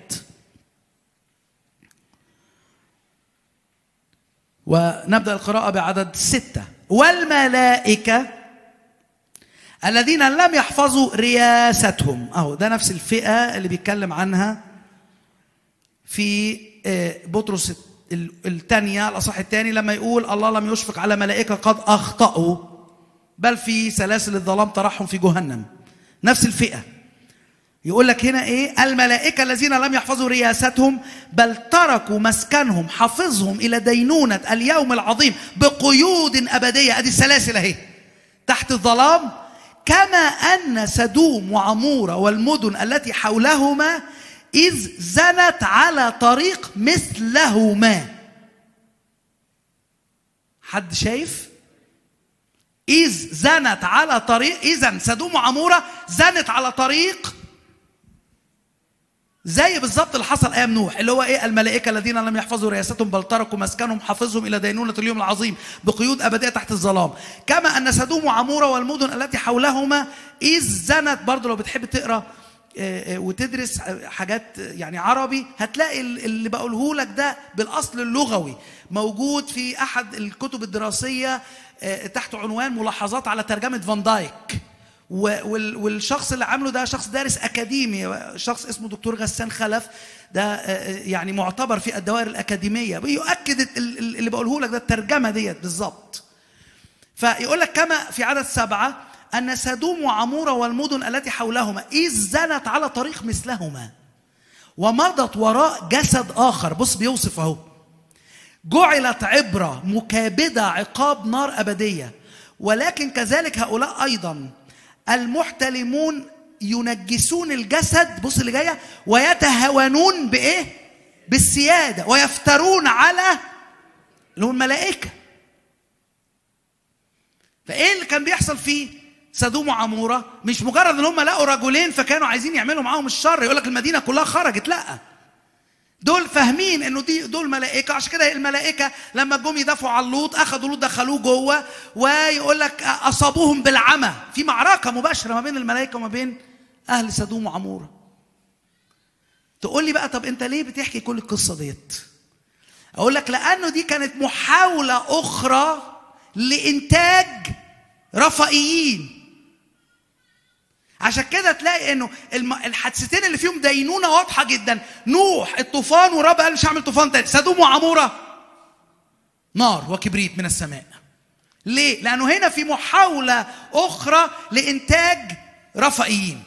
ونبدا القراءه بعدد سته والملائكه الذين لم يحفظوا رياستهم اهو ده نفس الفئه اللي بيتكلم عنها في بطرس الثانيه الاصح الثاني لما يقول الله لم يشفق على ملائكه قد اخطاوا بل في سلاسل الظلام طرحهم في جهنم نفس الفئه يقول لك هنا ايه الملائكه الذين لم يحفظوا رياستهم بل تركوا مسكنهم حفظهم الى دينونه اليوم العظيم بقيود ابديه ادي السلاسل اهي تحت الظلام كما ان سدوم وعموره والمدن التي حولهما اذ زنت على طريق مثلهما حد شايف اذ زنت على طريق اذا سدوم وعموره زنت على طريق زي بالظبط اللي حصل ايام نوح اللي هو ايه الملائكه الذين لم يحفظوا رياستهم بل تركوا مسكنهم حافظهم الى دينونه اليوم العظيم بقيود ابديه تحت الظلام كما ان سدوم وعموره والمدن التي حولهما اذ زنت برضه لو بتحب تقرا آه، آه، وتدرس حاجات يعني عربي هتلاقي ال- اللي بقوله لك ده بالاصل اللغوي موجود في احد الكتب الدراسيه آه، تحت عنوان ملاحظات على ترجمه فان دايك و- وال- والشخص اللي عامله ده شخص دارس اكاديمي شخص اسمه دكتور غسان خلف ده آه، آه، يعني معتبر في الدوائر الاكاديميه بيؤكد ال- ال- اللي بقوله لك ده الترجمه ديت بالظبط فيقول لك كما في عدد سبعة أن سدوم وعمورة والمدن التي حولهما إذ زنت على طريق مثلهما ومضت وراء جسد آخر بص بيوصف أهو جعلت عبرة مكابدة عقاب نار أبدية ولكن كذلك هؤلاء أيضا المحتلمون ينجسون الجسد بص اللي جاية ويتهاونون بإيه؟ بالسيادة ويفترون على اللي هم الملائكة فايه اللي كان بيحصل فيه سدوم وعموره مش مجرد ان هم لقوا رجلين فكانوا عايزين يعملوا معاهم الشر يقول لك المدينه كلها خرجت لا دول فاهمين انه دي دول ملائكه عشان كده الملائكه لما جم يدافعوا عن لوط اخذوا لوط دخلوه جوه ويقول لك اصابوهم بالعمى في معركه مباشره ما بين الملائكه وما بين اهل سدوم وعموره تقول لي بقى طب انت ليه بتحكي كل القصه ديت اقول لك لانه دي كانت محاوله اخرى لانتاج رفائيين عشان كده تلاقي انه الم- الحادثتين اللي فيهم دينونه واضحه جدا نوح الطوفان ورب قال مش هعمل طوفان تاني سدوم وعموره نار وكبريت من السماء ليه لانه هنا في محاوله اخرى لانتاج رفائيين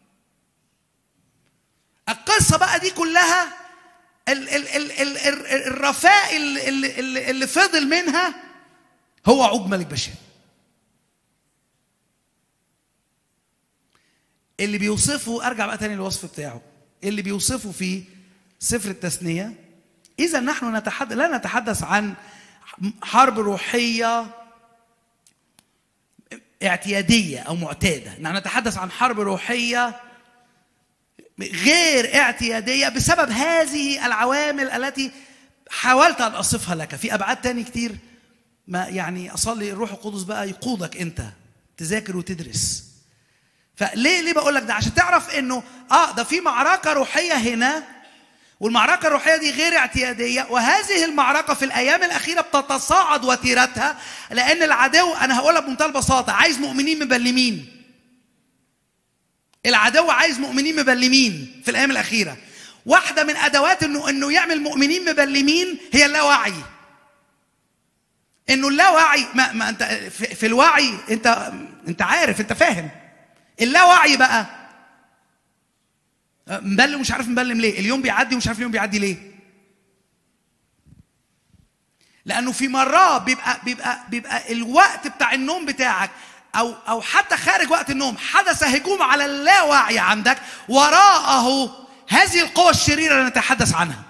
القصه بقى دي كلها ال ال ال ال ال الرفاء اللي, اللي, اللي فضل منها هو عوج ملك بشير اللي بيوصفه ارجع بقى تاني للوصف بتاعه اللي بيوصفه في سفر التثنيه اذا نحن نتحدث لا نتحدث عن حرب روحيه اعتياديه او معتاده نحن نتحدث عن حرب روحيه غير اعتياديه بسبب هذه العوامل التي حاولت ان اصفها لك في ابعاد تاني كتير ما يعني اصلي الروح القدس بقى يقودك انت تذاكر وتدرس فليه ليه بقول لك ده عشان تعرف انه اه ده في معركه روحيه هنا والمعركه الروحيه دي غير اعتياديه وهذه المعركه في الايام الاخيره بتتصاعد وتيرتها لان العدو انا هقولها بمنتهى البساطه عايز مؤمنين مبلمين العدو عايز مؤمنين مبلمين في الايام الاخيره واحده من ادوات انه انه يعمل مؤمنين مبلمين هي اللاوعي انه اللاوعي ما, ما انت في, في الوعي انت انت عارف انت فاهم اللاوعي بقى مبلم مش عارف مبلم ليه اليوم بيعدي ومش عارف اليوم بيعدي ليه لانه في مرات بيبقى بيبقى بيبقى الوقت بتاع النوم بتاعك او او حتى خارج وقت النوم حدث هجوم على اللاوعي عندك وراءه هذه القوى الشريره اللي نتحدث عنها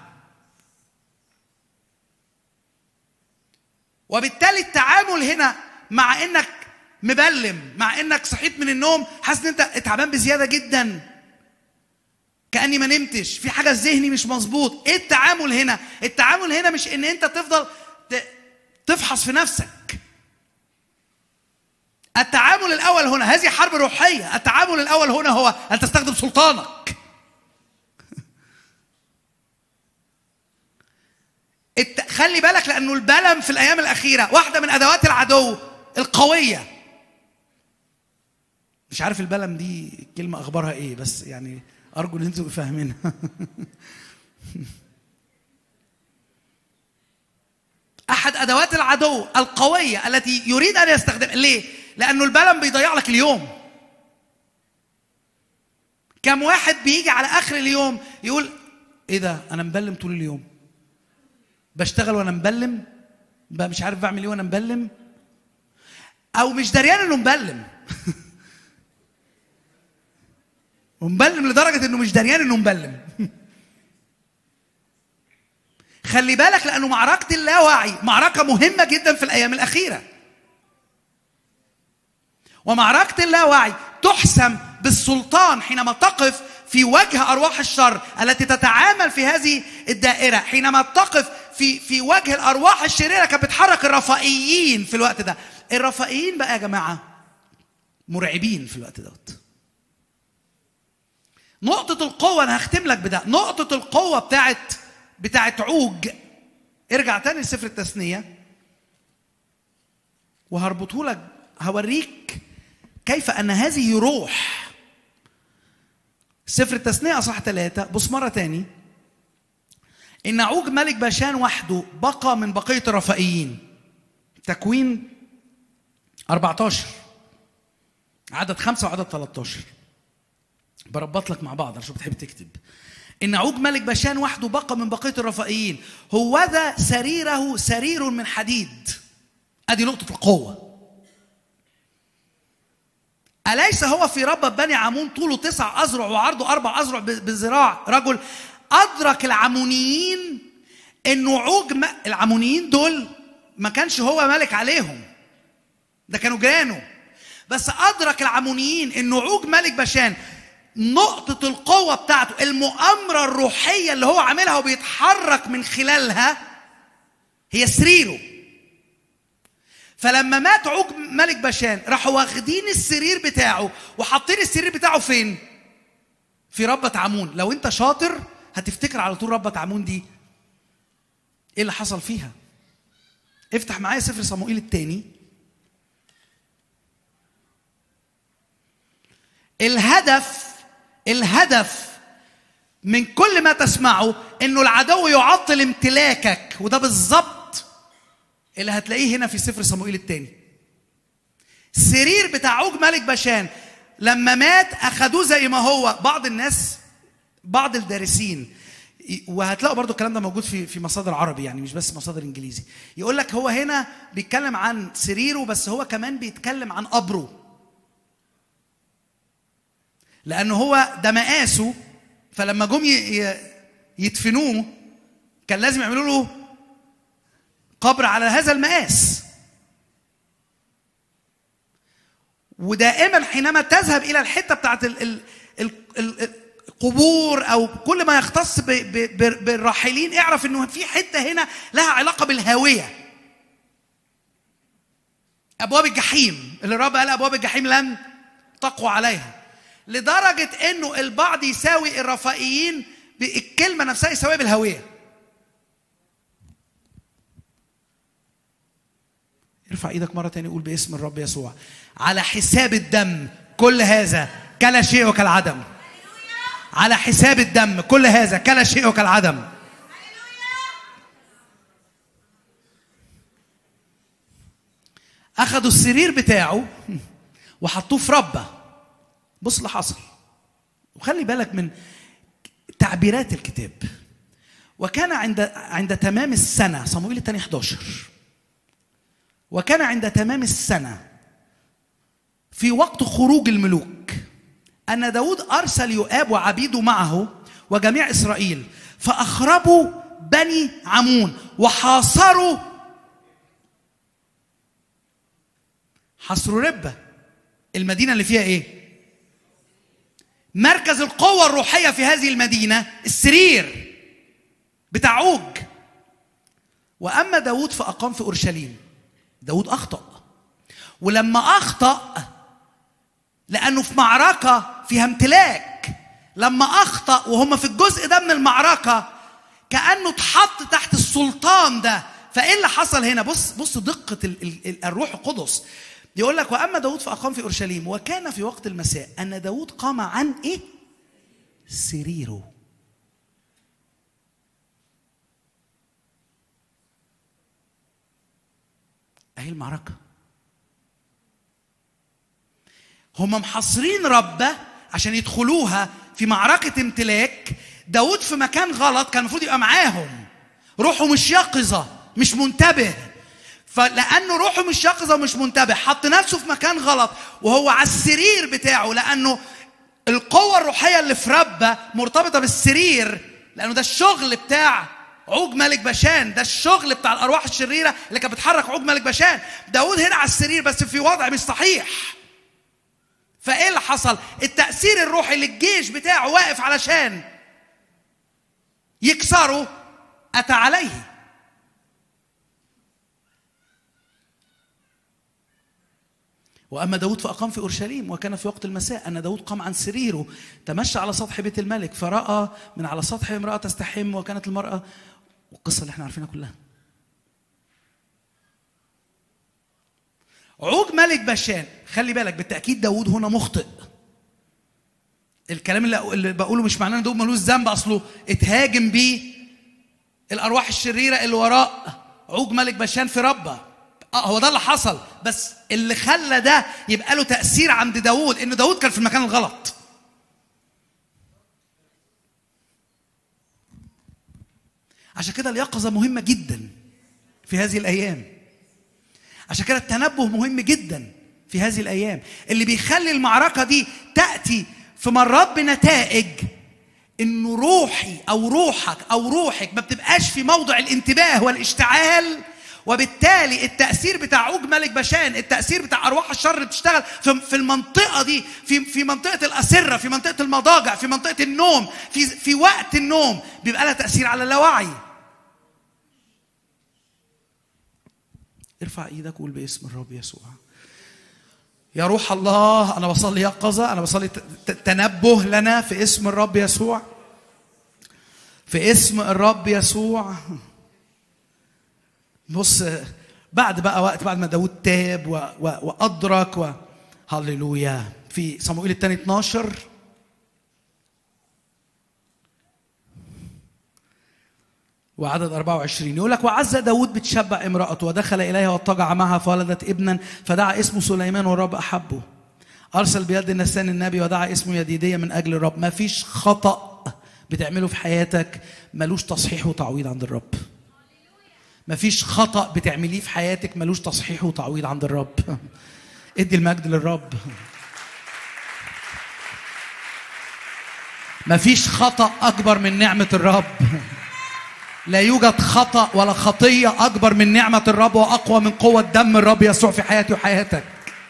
وبالتالي التعامل هنا مع انك مبلم مع انك صحيت من النوم حاسس ان انت تعبان بزياده جدا كاني ما نمتش في حاجه في ذهني مش مظبوط ايه التعامل هنا التعامل هنا مش ان انت تفضل ت- تفحص في نفسك التعامل الاول هنا هذه حرب روحيه التعامل الاول هنا هو ان تستخدم سلطانك الت... خلي بالك لانه البلم في الايام الاخيره واحده من ادوات العدو القويه مش عارف البلم دي كلمه اخبارها ايه بس يعني ارجو ان انتم تبقوا فاهمينها احد ادوات العدو القويه التي يريد ان يستخدم ليه لانه البلم بيضيع لك اليوم كم واحد بيجي على اخر اليوم يقول ايه ده انا مبلم طول اليوم بشتغل وانا مبلم بقى مش عارف بعمل ايه وانا مبلم او مش دريان انه مبلم ومبلم لدرجه انه مش دريان انه مبلم خلي بالك لانه معركه اللاوعي معركه مهمه جدا في الايام الاخيره ومعركه اللاوعي تحسم بالسلطان حينما تقف في وجه ارواح الشر التي تتعامل في هذه الدائره حينما تقف في في وجه الارواح الشريره كانت بتحرك الرفائيين في الوقت ده الرفائيين بقى يا جماعه مرعبين في الوقت دوت نقطة القوة أنا هختم لك بده، نقطة القوة بتاعت بتاعت عوج ارجع تاني لسفر التثنية وهربطه لك هوريك كيف أن هذه روح سفر التثنية أصح ثلاثة بص مرة تاني إن عوج ملك باشان وحده بقى من بقية الرفائيين تكوين 14 عدد خمسة وعدد 13 بربط لك مع بعض عشان بتحب تكتب إن عوج ملك باشان وحده بقى من بقية الرفائيين هو ذا سريره سرير من حديد أدي نقطة القوة أليس هو في ربة بني عمون طوله تسع أذرع وعرضه أربع أذرع بذراع رجل أدرك العمونيين إنه عوج م... العمونيين دول ما كانش هو ملك عليهم ده كانوا جيرانه بس أدرك العمونيين إنه عوج ملك باشان نقطة القوة بتاعته المؤامرة الروحية اللي هو عاملها وبيتحرك من خلالها هي سريره فلما مات عوج ملك باشان راحوا واخدين السرير بتاعه وحاطين السرير بتاعه فين؟ في ربة عمون لو انت شاطر هتفتكر على طول ربة عمون دي ايه اللي حصل فيها افتح معايا سفر صموئيل الثاني الهدف الهدف من كل ما تسمعه انه العدو يعطل امتلاكك وده بالظبط اللي هتلاقيه هنا في سفر صموئيل الثاني السرير بتاع عوج ملك باشان لما مات اخدوه زي ما هو بعض الناس بعض الدارسين وهتلاقوا برضو الكلام ده موجود في في مصادر عربي يعني مش بس مصادر انجليزي يقول لك هو هنا بيتكلم عن سريره بس هو كمان بيتكلم عن قبره لانه هو ده مقاسه فلما جم يدفنوه كان لازم يعملوا له قبر على هذا المقاس ودائما حينما تذهب الى الحته بتاعت ال ال ال القبور او كل ما يختص بالراحلين اعرف انه في حته هنا لها علاقه بالهاويه ابواب الجحيم اللي الرب قال ابواب الجحيم لن تقوى عليها لدرجه انه البعض يساوي الرفائيين بالكلمه نفسها يساويها بالهويه ارفع ايدك مره تاني قول باسم الرب يسوع على حساب الدم كل هذا كلا شيء كالعدم على حساب الدم كل هذا كلا شيء كالعدم اخذوا السرير بتاعه وحطوه في ربه بص اللي حصل وخلي بالك من تعبيرات الكتاب وكان عند عند تمام السنه صموئيل الثاني 11 وكان عند تمام السنه في وقت خروج الملوك أن داود أرسل يؤاب وعبيده معه وجميع إسرائيل فأخربوا بني عمون وحاصروا حصروا ربة المدينة اللي فيها إيه؟ مركز القوة الروحية في هذه المدينة السرير بتاع عوج وأما داود فأقام في أورشليم داود أخطأ ولما أخطأ لانه في معركه فيها امتلاك لما اخطا وهم في الجزء ده من المعركه كانه اتحط تحت السلطان ده فايه اللي حصل هنا بص بص دقه ال ال الروح القدس يقول لك واما داود فاقام في اورشليم وكان في وقت المساء ان داود قام عن ايه سريره اهي المعركه هم محاصرين ربة عشان يدخلوها في معركة امتلاك داود في مكان غلط كان المفروض يبقى معاهم روحه مش يقظة مش منتبه فلأنه روحه مش يقظة ومش منتبه حط نفسه في مكان غلط وهو على السرير بتاعه لأنه القوة الروحية اللي في ربة مرتبطة بالسرير لأنه ده الشغل بتاع عوج ملك باشان ده الشغل بتاع الأرواح الشريرة اللي كانت بتحرك عوج ملك باشان داود هنا على السرير بس في وضع مش صحيح فايه اللي حصل التاثير الروحي للجيش بتاعه واقف علشان يكسره اتى عليه واما داود فاقام في اورشليم وكان في وقت المساء ان داود قام عن سريره تمشى على سطح بيت الملك فراى من على سطح امراه تستحم وكانت المراه والقصه اللي احنا عارفينها كلها عوج ملك بشان خلي بالك بالتاكيد داود هنا مخطئ الكلام اللي اللي بقوله مش معناه ان داود ملوش ذنب اصله اتهاجم بيه الارواح الشريره اللي وراء عوج ملك بشان في ربه اه هو ده اللي حصل بس اللي خلى ده يبقى له تاثير عند داود ان داود كان في المكان الغلط عشان كده اليقظه مهمه جدا في هذه الايام عشان كده التنبه مهم جدا في هذه الايام اللي بيخلي المعركه دي تاتي في مرات بنتائج انه روحي او روحك او روحك ما بتبقاش في موضع الانتباه والاشتعال وبالتالي التاثير بتاع عوج ملك بشان التاثير بتاع ارواح الشر اللي بتشتغل في في المنطقه دي في في منطقه الاسره في منطقه المضاجع في منطقه النوم في في وقت النوم بيبقى لها تاثير على اللاوعي ارفع ايدك وقول باسم الرب يسوع يا روح الله انا بصلي يقظه انا بصلي ت- ت- تنبه لنا في اسم الرب يسوع في اسم الرب يسوع بص بعد بقى وقت بعد ما داود تاب و و وادرك و هللويا في صموئيل الثاني 12 وعدد 24 يقول لك وعز داود بتشبع امرأته ودخل إليها واضطجع معها فولدت ابنا فدعا اسمه سليمان والرب أحبه أرسل بيد النسان النبي ودعا اسمه يديدية من أجل الرب ما فيش خطأ بتعمله في حياتك ملوش تصحيح وتعويض عند الرب ما فيش خطأ بتعمليه في حياتك ملوش تصحيح وتعويض عند الرب ادي المجد للرب ما فيش خطأ أكبر من نعمة الرب لا يوجد خطأ ولا خطية أكبر من نعمة الرب وأقوى من قوة دم الرب يسوع في حياتي وحياتك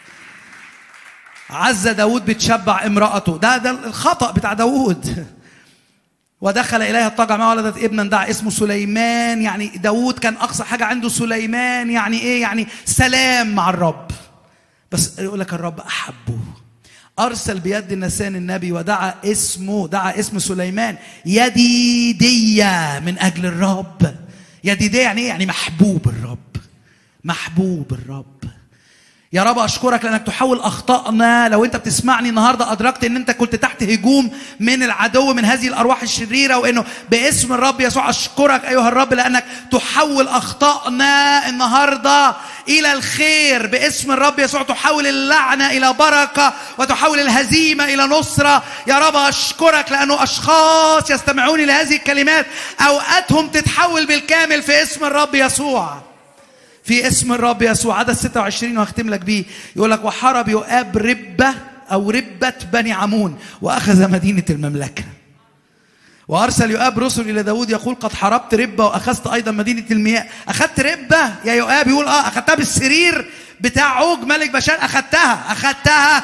عز داود بتشبع امرأته ده ده الخطأ بتاع داود ودخل إليها اضطجع معها ولدت ابنا دعا اسمه سليمان يعني داود كان أقصى حاجة عنده سليمان يعني إيه يعني سلام مع الرب بس يقول لك الرب أحبه أرسل بيد نسان النبي ودعا اسمه دعا اسم سليمان يديدية من أجل الرب يديدية يعني إيه؟ يعني محبوب الرب محبوب الرب يا رب اشكرك لانك تحول اخطائنا لو انت بتسمعني النهارده ادركت ان انت كنت تحت هجوم من العدو من هذه الارواح الشريره وانه باسم الرب يسوع اشكرك ايها الرب لانك تحول اخطائنا النهارده الى الخير باسم الرب يسوع تحول اللعنه الى بركه وتحول الهزيمه الى نصره يا رب اشكرك لانه اشخاص يستمعون الى هذه الكلمات اوقاتهم تتحول بالكامل في اسم الرب يسوع في اسم الرب يسوع عدد 26 وهختم لك بيه يقول لك وحارب يؤاب ربه او ربه بني عمون واخذ مدينه المملكه وارسل يؤاب رسل الى داود يقول قد حاربت ربه واخذت ايضا مدينه المياه اخذت ربه يا يؤاب يقول اه اخذتها بالسرير بتاع عوج ملك بشان اخذتها اخذتها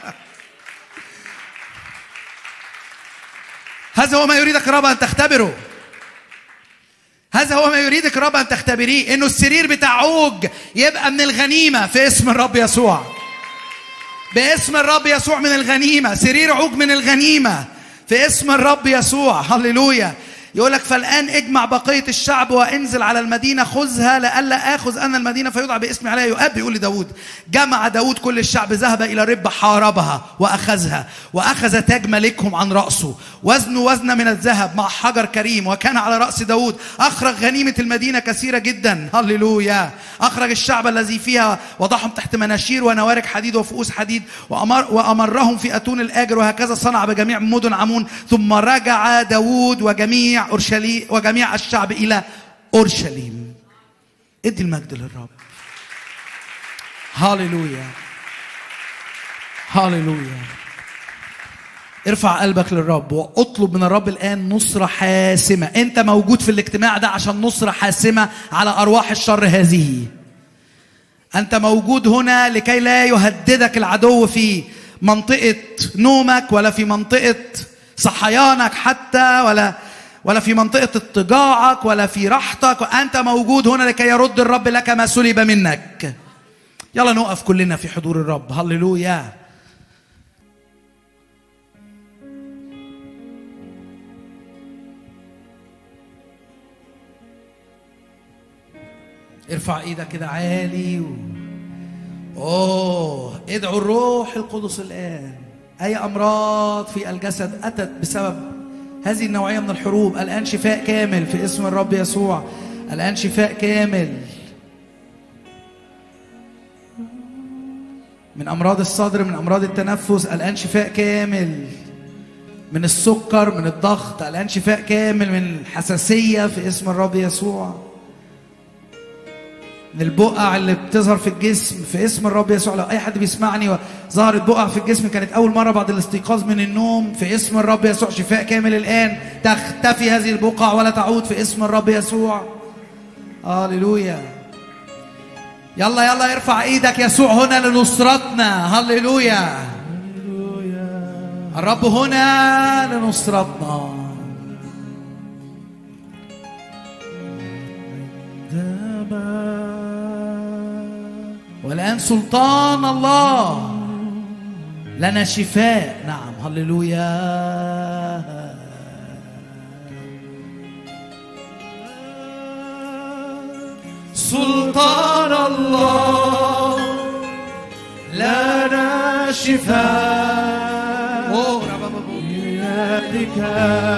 هذا هو ما يريدك الرب ان تختبره هذا هو ما يريدك الرب ان تختبريه انه السرير بتاع عوج يبقى من الغنيمه في اسم الرب يسوع باسم الرب يسوع من الغنيمه سرير عوج من الغنيمه في اسم الرب يسوع هللويا يقول لك فالان اجمع بقيه الشعب وانزل على المدينه خذها لئلا اخذ انا المدينه فيدعى باسمي عليها يؤاب يقول لداود جمع داود كل الشعب ذهب الى رب حاربها واخذها واخذ تاج ملكهم عن راسه وزنه وزن من الذهب مع حجر كريم وكان على راس داود اخرج غنيمه المدينه كثيره جدا هللويا اخرج الشعب الذي فيها وضعهم تحت مناشير ونوارج حديد وفؤوس حديد وامر وامرهم في اتون الاجر وهكذا صنع بجميع مدن عمون ثم رجع داود وجميع اورشليم وجميع الشعب الى اورشليم ادي المجد للرب هاليلويا هاليلويا ارفع قلبك للرب واطلب من الرب الان نصرة حاسمة انت موجود في الاجتماع ده عشان نصرة حاسمة على ارواح الشر هذه انت موجود هنا لكي لا يهددك العدو في منطقة نومك ولا في منطقة صحيانك حتى ولا ولا في منطقة اضطجاعك ولا في راحتك وأنت موجود هنا لكي يرد الرب لك ما سلب منك يلا نقف كلنا في حضور الرب هللويا ارفع ايدك كده عالي و... اوه ادعوا الروح القدس الان اي امراض في الجسد اتت بسبب هذه النوعيه من الحروب الان شفاء كامل في اسم الرب يسوع الان شفاء كامل من امراض الصدر من امراض التنفس الان شفاء كامل من السكر من الضغط الان شفاء كامل من الحساسيه في اسم الرب يسوع من البقع اللي بتظهر في الجسم في اسم الرب يسوع لو اي حد بيسمعني وظهرت بقع في الجسم كانت اول مره بعد الاستيقاظ من النوم في اسم الرب يسوع شفاء كامل الان تختفي هذه البقع ولا تعود في اسم الرب يسوع هللويا يلا يلا ارفع ايدك يسوع هنا لنصرتنا هللويا الرب هنا لنصرتنا والآن سلطان الله لنا شفاء نعم هللويا سلطان الله لنا شفاء بيدك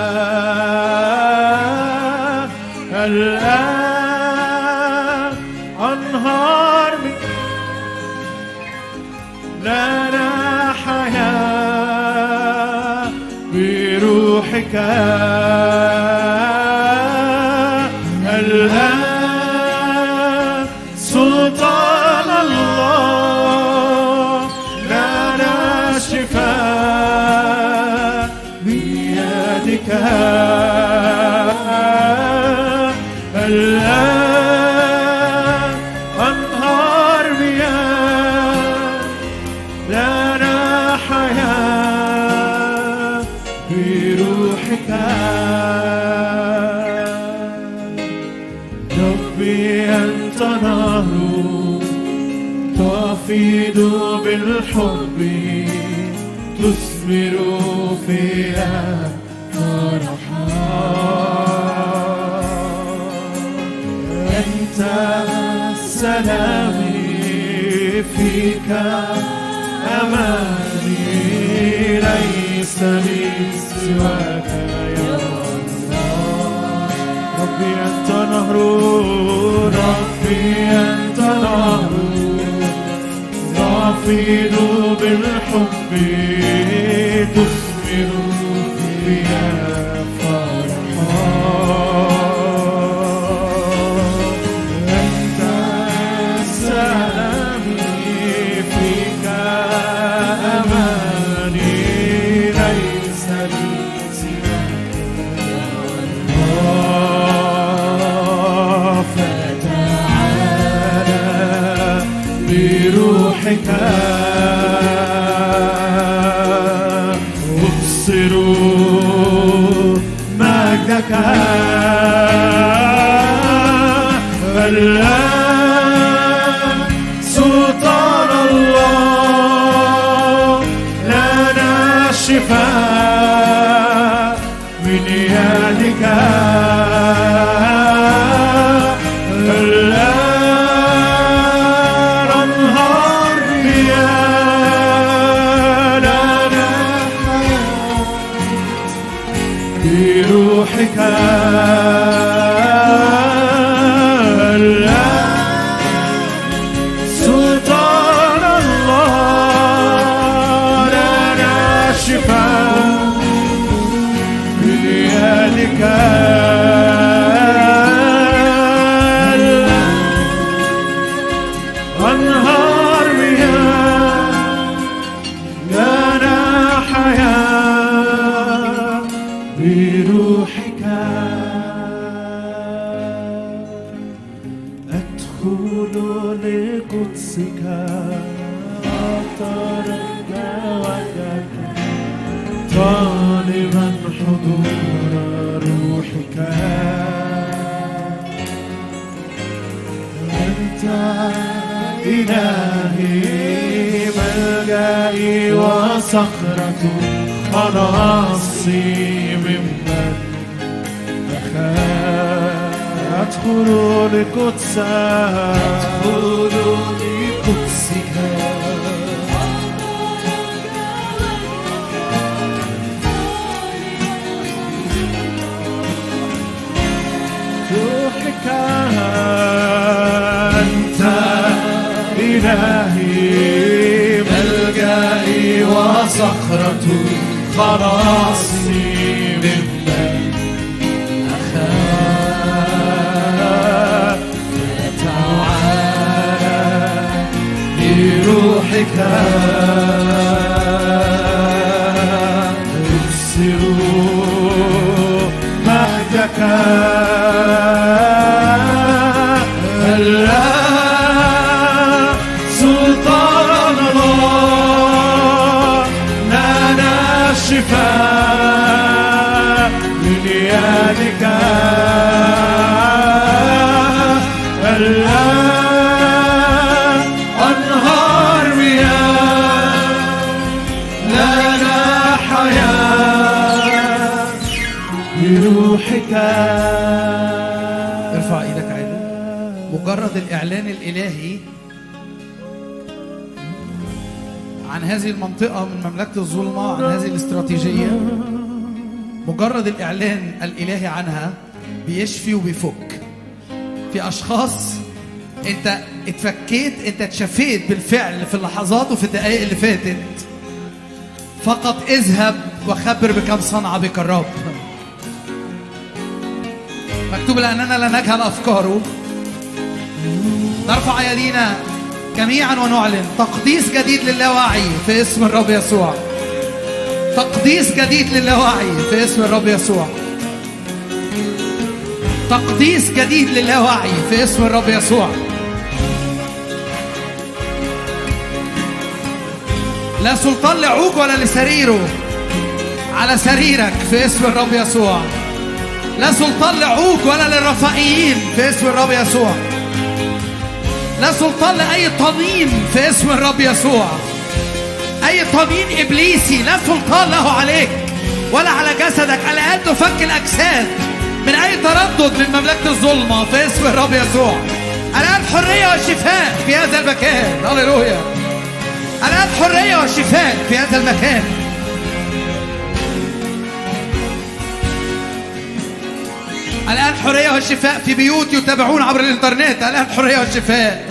الآن أنهار من لنا حياة بروحك الآن سلطان الله لنا شفاء بيدك الآن أنهار مياه لنا حياة بروحك ربي أنت نهر تفيض بالحب تثمر فيها فرحا أنت سلامي فيك أماني ليس لي سواك يا الله ربي أنت نهر ربي أنت نهر تفيض بالحب تثمر فيها فرحا أنت سلامي فيك أماني ليس لي سواك فتعالى بروحك أبصر مجدك الآن سلطان الله لنا شفاء من يدك الآن أنهار مياه لنا حياة بروحك الآن سلطان الله لنا شفاء بيدك أنهار مياه لنا حياة بروحك أدخل لقدسك ترجى وجهك طالبا حضور روحك أنت إلهي ملجئي وصخرة خلاصي ممن أخاف أدخل لقدسك أدخل لقدسك روحك أنت إلهي ملجئي وصخرة خلاصي ممن أخاف تعالى بروحك أبصر مهدك هلا سلطان الله لنا الشفاء من يدك هلا أنهار مياه لنا حياة بروحك ارفع ايدك عادي مجرد الاعلان الالهي عن هذه المنطقة من مملكة الظلمة عن هذه الاستراتيجية مجرد الإعلان الإلهي عنها بيشفي وبيفك في أشخاص أنت اتفكيت أنت اتشفيت بالفعل في اللحظات وفي الدقائق اللي فاتت فقط اذهب وخبر بكم صنع بك الرب مكتوب لأننا لا نجهل أفكاره نرفع يدينا جميعا ونعلن تقديس جديد للاوعي في اسم الرب يسوع تقديس جديد للاوعي في اسم الرب يسوع تقديس جديد للاوعي في اسم الرب يسوع لا سلطان لعوج ولا لسريره على سريرك في اسم الرب يسوع لا سلطان لعوج ولا للرفائيين في اسم الرب يسوع لا سلطان لأي طنين في اسم الرب يسوع أي طنين إبليسي لا سلطان له عليك ولا على جسدك على قد فك الأجساد من أي تردد من مملكة الظلمة في اسم الرب يسوع الآن حرية والشفاء في هذا المكان هللويا الآن حرية والشفاء في هذا المكان الآن حرية والشفاء في بيوت يتابعون عبر الإنترنت الآن حرية والشفاء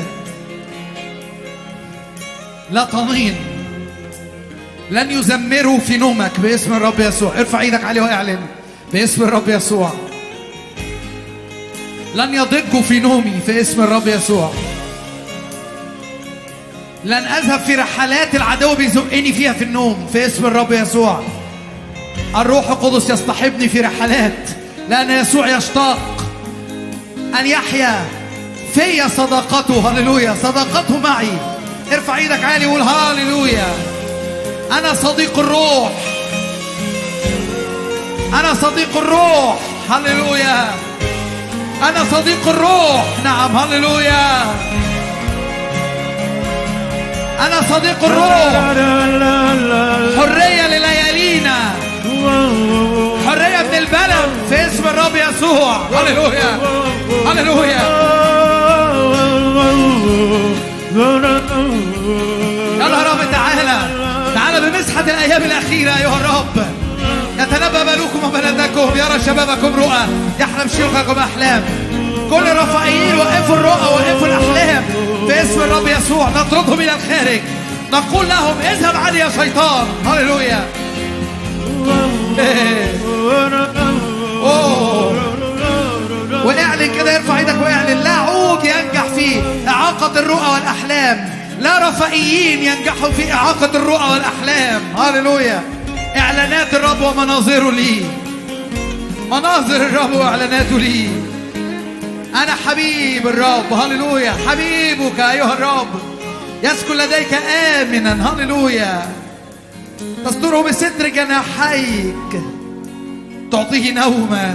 لا طنين لن يزمروا في نومك باسم الرب يسوع ارفع ايدك عليه واعلن باسم الرب يسوع لن يضجوا في نومي في اسم الرب يسوع لن اذهب في رحلات العدو بيزقني فيها في النوم في اسم الرب يسوع الروح القدس يصطحبني في رحلات لأن يسوع يشتاق أن يحيا في صداقته هللويا صداقته معي ارفع ايدك عالي وقول هللويا أنا صديق الروح أنا صديق الروح هللويا أنا صديق الروح نعم هللويا أنا صديق الروح حرية لليالينا حرية من البلد في اسم الرب يسوع هللويا هللويا يلا يا رب تعالى تعالى بمسحة الأيام الأخيرة أيها الرب يتنبأ بلوكم وبلدكم يرى شبابكم رؤى يحلم شيوخكم أحلام كل الرفائيين وقفوا الرؤى وقفوا الأحلام في اسم الرب يسوع نطردهم إلى الخارج نقول لهم اذهب عني يا شيطان هللويا إيه. أوه. واعلن كده ارفع ايدك واعلن لا عود ينجح في إعاقة الرؤى والأحلام لا رفائيين ينجحوا في إعاقة الرؤى والأحلام هللويا إعلانات الرب ومناظره لي مناظر الرب وإعلاناته لي أنا حبيب الرب هللويا حبيبك أيها الرب يسكن لديك آمنا هللويا تستره بستر جناحيك تعطيه نوما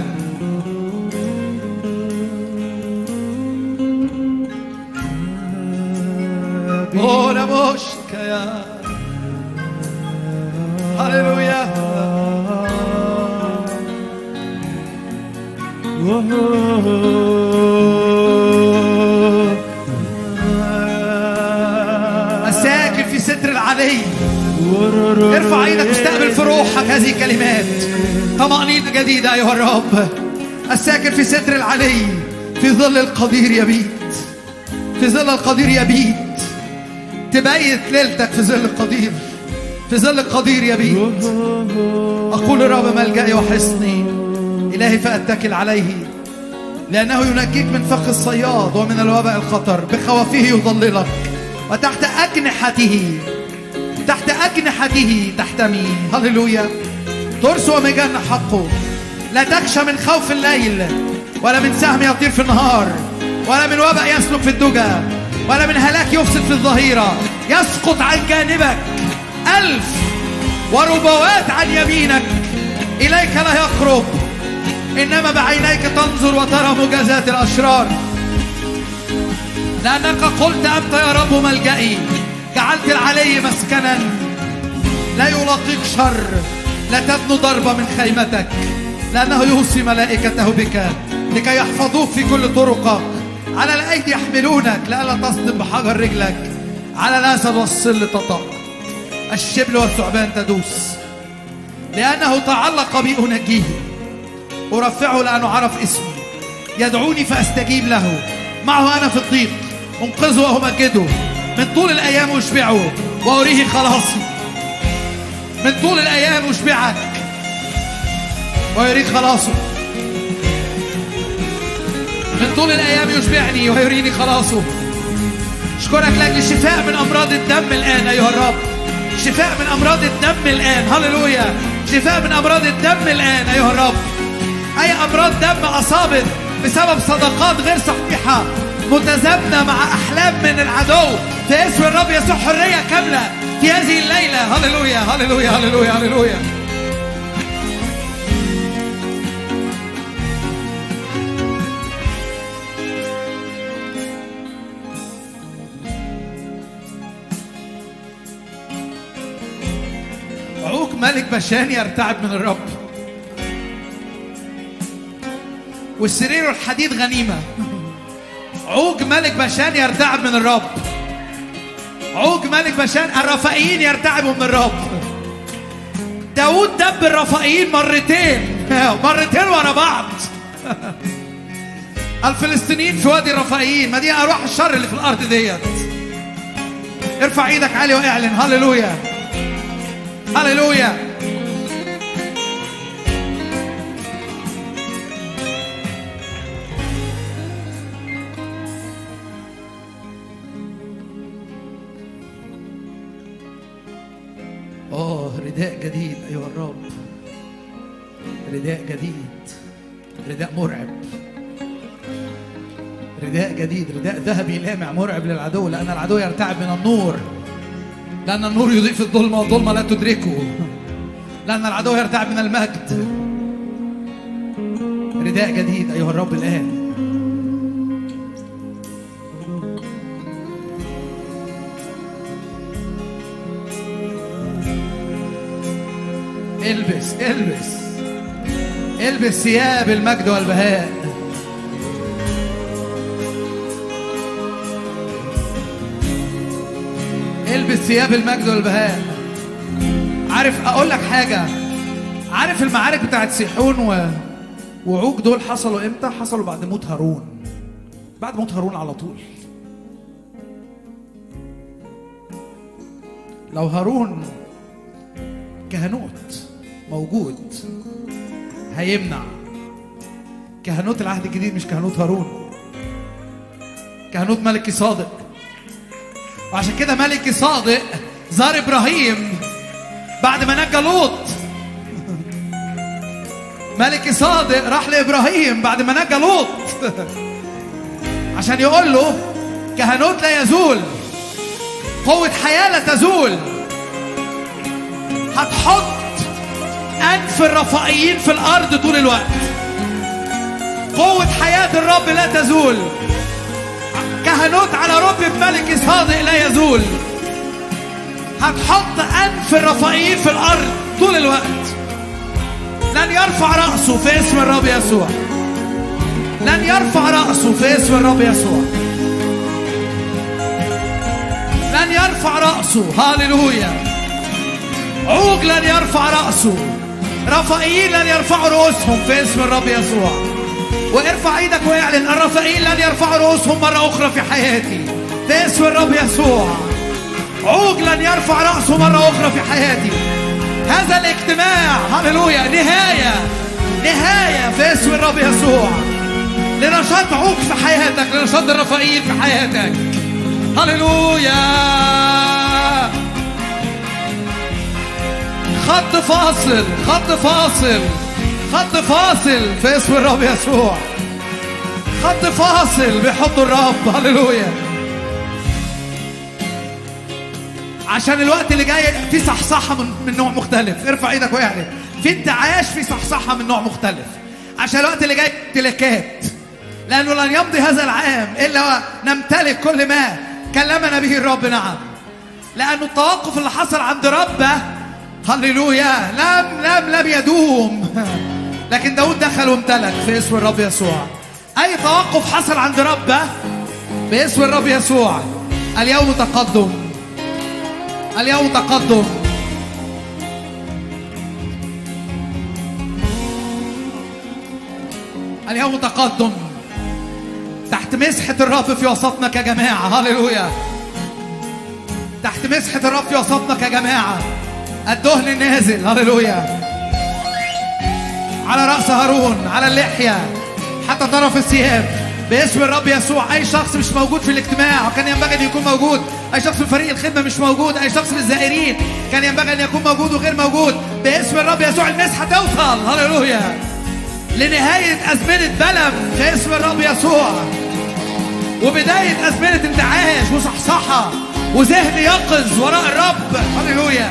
أولا مشك يا هللويا الساكن في ستر العلي ارفع ايدك واستقبل في روحك هذه الكلمات طمأنينة جديدة أيها الرب الساكن في ستر العلي في ظل القدير يبيت في ظل القدير يبيت تبيت ليلتك في ظل القدير في ظل القدير يبيت أقول الرب ملجأي وحصني إلهي فأتكل عليه لأنه ينجيك من فخ الصياد ومن الوباء الخطر بخوافه يضللك وتحت أجنحته تحت أجنحته تحتمي هللويا ترس ومجن حقه لا تخشى من خوف الليل ولا من سهم يطير في النهار ولا من وباء يسلك في الدجى ولا من هلاك يفسد في الظهيرة يسقط عن جانبك ألف وربوات عن يمينك إليك لا يقرب إنما بعينيك تنظر وترى مجازات الأشرار لأنك قلت أنت يا رب ملجئي جعلت العلي مسكنا لا يلاقيك شر لا تبنو ضربة من خيمتك لأنه يوصي ملائكته بك لكي يحفظوك في كل طرقك على الأيدي يحملونك لئلا تصدم بحجر رجلك على الأسد والصل تطأ الشبل والثعبان تدوس لأنه تعلق بي أنجيه أرفعه لأنه عرف اسمي يدعوني فأستجيب له معه أنا في الضيق أنقذه وأمجده من طول الأيام أشبعه وأريه خلاصي من طول الأيام أشبعك ويريك خلاصه من طول الأيام يشبعني ويريني خلاصه أشكرك لأجل الشفاء من أمراض الدم الآن أيها الرب شفاء من أمراض الدم الآن هللويا شفاء من أمراض الدم الآن أيها الرب أي أمراض دم أصابت بسبب صداقات غير صحيحة متزامنة مع أحلام من العدو في اسم الرب يسوع حرية كاملة في هذه الليلة هللويا هللويا هللويا هللويا عوق ملك بشان يرتعب من الرب والسرير الحديد غنيمة عوج ملك بشان يرتعب من الرب عوج ملك بشان الرفائيين يرتعبوا من الرب داود دب الرفائيين مرتين مرتين ورا بعض الفلسطينيين في وادي الرفائيين ما دي ارواح الشر اللي في الارض ديت ارفع ايدك عالي واعلن هللويا هللويا اوه رداء جديد ايها الرب رداء جديد رداء مرعب رداء جديد رداء ذهبي لامع مرعب للعدو لان العدو يرتعب من النور لان النور يضيء في الظلمه والظلمه لا تدركه لان العدو يرتعب من المجد رداء جديد ايها الرب الان البس البس البس ثياب المجد والبهاء البس ثياب المجد والبهاء عارف اقول لك حاجه عارف المعارك بتاعت سيحون و... وعوج دول حصلوا امتى حصلوا بعد موت هارون بعد موت هارون على طول لو هارون كهنوت موجود هيمنع كهنوت العهد الجديد مش كهنوت هارون كهنوت ملكي صادق وعشان كده ملكي صادق زار ابراهيم بعد ما نجى لوط ملكي صادق راح لابراهيم بعد ما نجى لوط عشان يقول له كهنوت لا يزول قوة حياة لا تزول هتحط أنف الرفائيين في الأرض طول الوقت قوة حياة الرب لا تزول كهنوت على رب ملك صادق لا يزول هتحط أنف الرفائيين في الأرض طول الوقت لن يرفع رأسه في اسم الرب يسوع لن يرفع رأسه في اسم الرب يسوع لن يرفع رأسه هاليلويا عوج لن يرفع رأسه رفائيين لن يرفعوا رؤوسهم في اسم الرب يسوع وارفع ايدك واعلن الرفائيين لن يرفعوا رؤوسهم مرة أخرى في حياتي في اسم الرب يسوع عوج لن يرفع رأسه مرة أخرى في حياتي هذا الاجتماع هللويا نهاية نهاية في اسم الرب يسوع لنشاط عوج في حياتك لنشاط الرفائيين في حياتك هللويا خط فاصل خط فاصل خط فاصل في اسم الرب يسوع خط فاصل بحب الرب هللويا عشان الوقت اللي جاي في صحصحه من, من نوع مختلف ارفع ايدك واعلن في انتعاش في صحصحه من نوع مختلف عشان الوقت اللي جاي امتلاكات لانه لن يمضي هذا العام الا نمتلك كل ما كلمنا به الرب نعم لانه التوقف اللي حصل عند ربه هللويا لم لم لم يدوم لكن داود دخل وامتلك في اسم الرب يسوع اي توقف حصل عند ربه باسم الرب يسوع اليوم تقدم اليوم تقدم اليوم تقدم تحت مسحة الرب في وسطنا كجماعة هللويا تحت مسحة الرب في وسطنا كجماعة الدهن النازل هللويا على رأس هارون على اللحية حتى طرف الثياب باسم الرب يسوع اي شخص مش موجود في الاجتماع وكان ينبغي ان يكون موجود اي شخص في فريق الخدمه مش موجود اي شخص من الزائرين كان ينبغي ان يكون موجود وغير موجود باسم الرب يسوع المسحه توصل هللويا لنهايه ازمنه بلم في اسم الرب يسوع وبدايه ازمنه انتعاش وصحصحه وذهن يقظ وراء الرب هللويا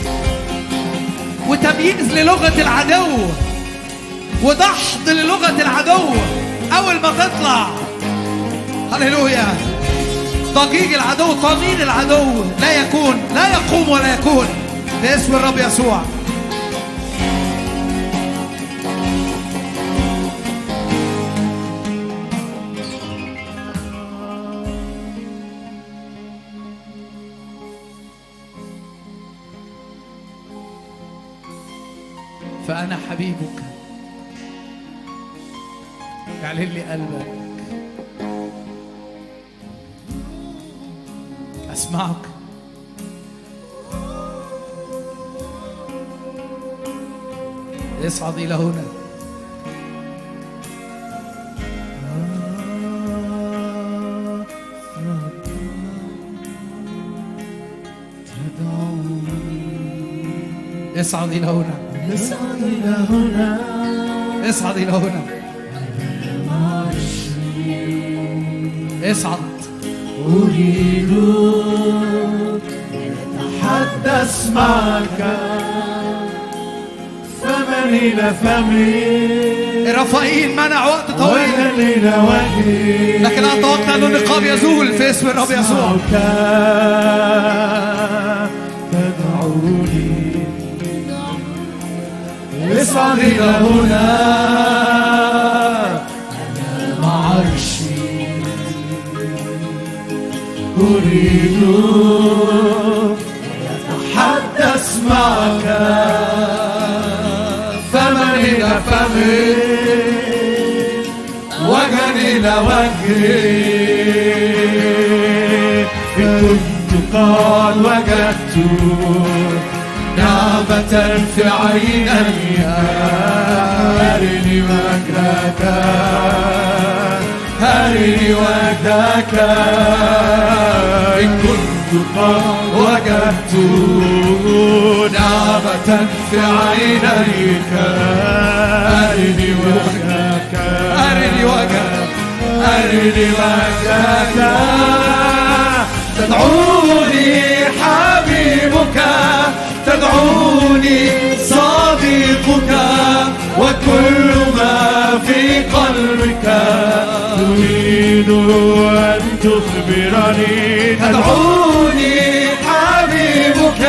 وتمييز للغه العدو ودحض للغه العدو اول ما تطلع هللويا ضجيج العدو طنين العدو لا يكون لا يقوم ولا يكون باسم الرب يسوع فأنا حبيبك اعلن لي قلبك أسمعك اصعد إلى هنا اصعد إلى هنا اصعد إلى هنا اصعد إلى هنا اصعد أريد أتحدث معك فمن إلى فمي الرفائيين منع وقت طويل ومن إلى وجهي لكن أتوقع أن النقاب يزول في اسم الرب يسوع أسمعك تدعوني اصعد إلى هنا أمام عرشي أريد أن أتحدث معك فمن إلى فمي وجها إلى وجهي إن كنت قد وجدت نعمة في عيني أرني وجهك أرني وجهك إن كنت قد وجدت نعمة في عينيك أرني وجهك أرني وجهك أرني وجهك تدعوني حبيبك تدعوني صديقك وكل ما في قلبك تريد أن تخبرني تدعوني حبيبك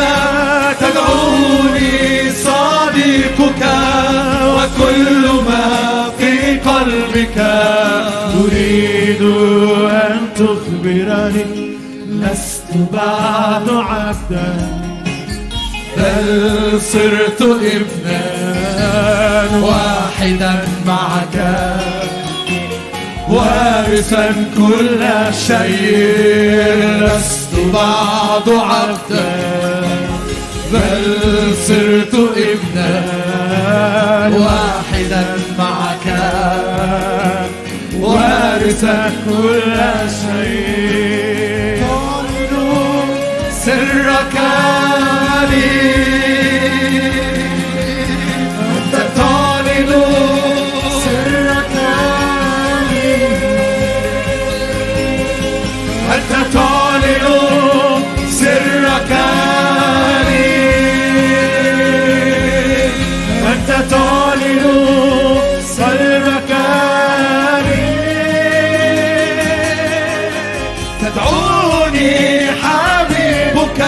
تدعوني صديقك وكل ما في قلبك تريد أن تخبرني لست بعد عبدا بل صرت ابنا واحدا معك وارثا كل شيء لست بعد عبدا بل صرت ابنا واحدا معك وارثا كل شيء سرك لي أنت تعلن سرك لي أنت تعلن سرك لي أنت تعلن سرك لي تدعوني حبيبك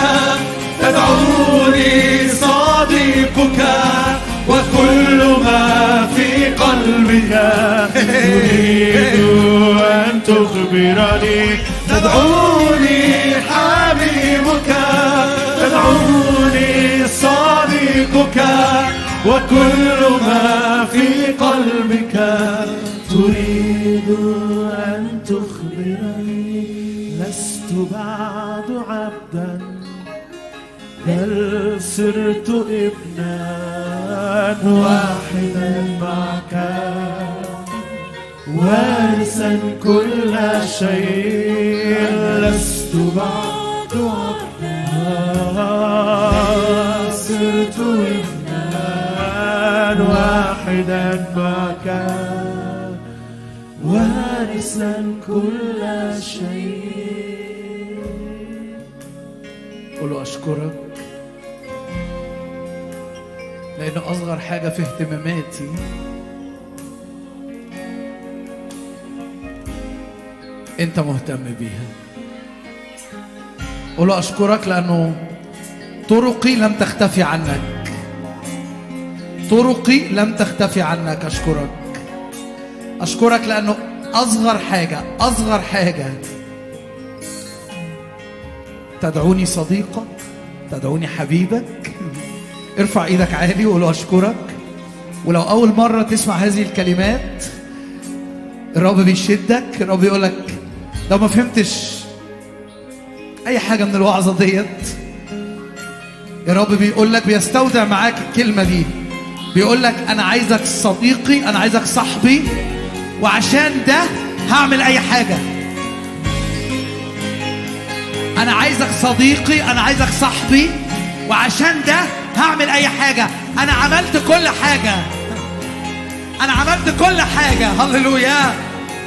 تدعوني صديقك وكل ما في قلبك تريد أن تخبرني تدعوني حبيبك تدعوني صديقك وكل ما في قلبك تريد أن تخبرني لست بعد عبدا بل صرت ابنا واحدا معك وارثا كل شيء لست بعد عبدا صرت ابنا واحدا معك وارثا كل شيء قول له أشكرك لأنه أصغر حاجة في اهتماماتي أنت مهتم بيها قول له أشكرك لأنه طرقي لم تختفي عنك طرقي لم تختفي عنك أشكرك أشكرك لأنه أصغر حاجة أصغر حاجة تدعوني صديقك تدعوني حبيبك ارفع ايدك عالي وقول له اشكرك ولو اول مره تسمع هذه الكلمات الرب بيشدك الرب يقول لك لو ما فهمتش اي حاجه من الوعظه ديت الرب بيقول لك بيستودع معاك الكلمه دي بيقول لك انا عايزك صديقي انا عايزك صاحبي وعشان ده هعمل اي حاجه انا عايزك صديقي انا عايزك صاحبي وعشان ده هعمل اي حاجه انا عملت كل حاجه انا عملت كل حاجه هللويا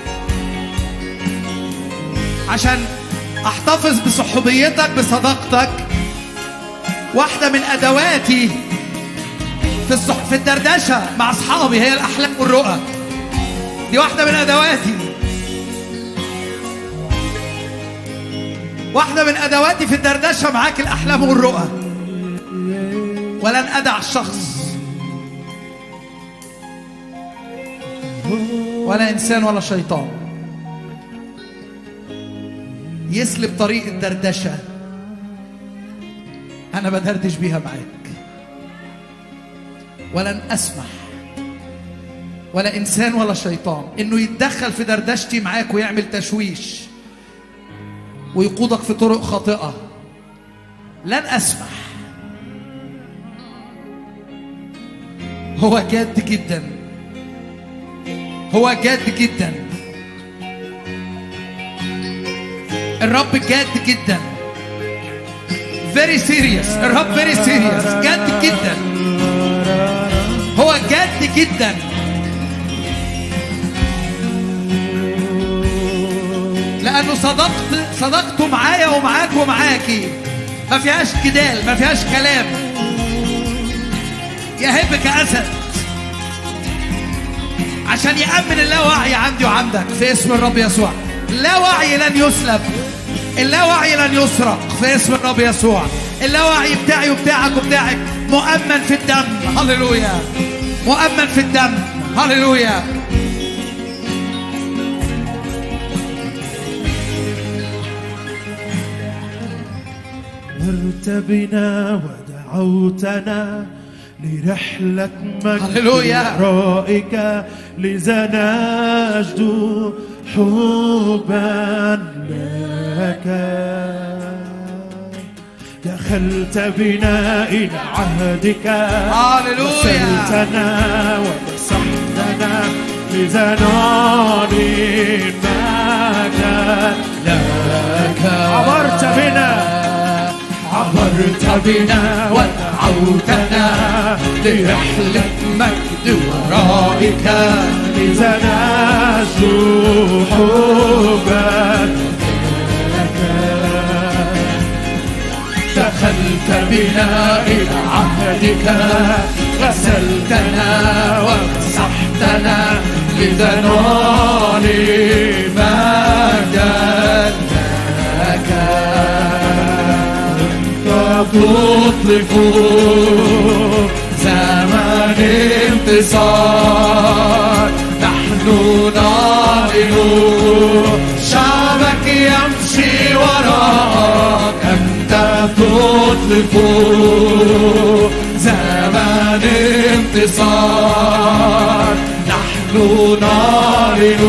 عشان احتفظ بصحوبيتك بصداقتك واحده من ادواتي في الصح... في الدردشه مع اصحابي هي الاحلام والرؤى دي واحده من ادواتي واحدة من أدواتي في الدردشة معاك الأحلام والرؤى ولن أدع شخص ولا إنسان ولا شيطان يسلب طريق الدردشة أنا بدردش بيها معاك ولن أسمح ولا إنسان ولا شيطان إنه يتدخل في دردشتي معاك ويعمل تشويش ويقودك في طرق خاطئة لن أسمح هو جاد جدا هو جاد جدا الرب جاد جدا very serious الرب very serious جاد جدا هو جاد لانه صدقت صدقتوا معايا ومعاك ومعاكي ما فيهاش جدال ما فيهاش كلام يهب كاسد عشان يامن اللاوعي عندي وعندك في اسم الرب يسوع اللاوعي لن يسلب اللاوعي لن يسرق في اسم الرب يسوع اللاوعي بتاعي وبتاعك وبتاعك مؤمن في الدم هللويا مؤمن في الدم هللويا مرت بنا ودعوتنا لرحلة مجد هللويا. ورائك لذا نجد حبا لك دخلت بنا إلى عهدك هللويا. وسلتنا ومسحتنا لذا نعلن مجدا لك عبرت بنا عبرت بنا ودعوتنا لرحلة مجد ورائك لذا نجد حبا لك دخلت بنا إلى عهدك غسلتنا ومسحتنا لذا نعلن مجدا لك تطلق زمن انتصار نحن نعلن شعبك يمشي وراك أنت تطلق زمن انتصار نحن نعلن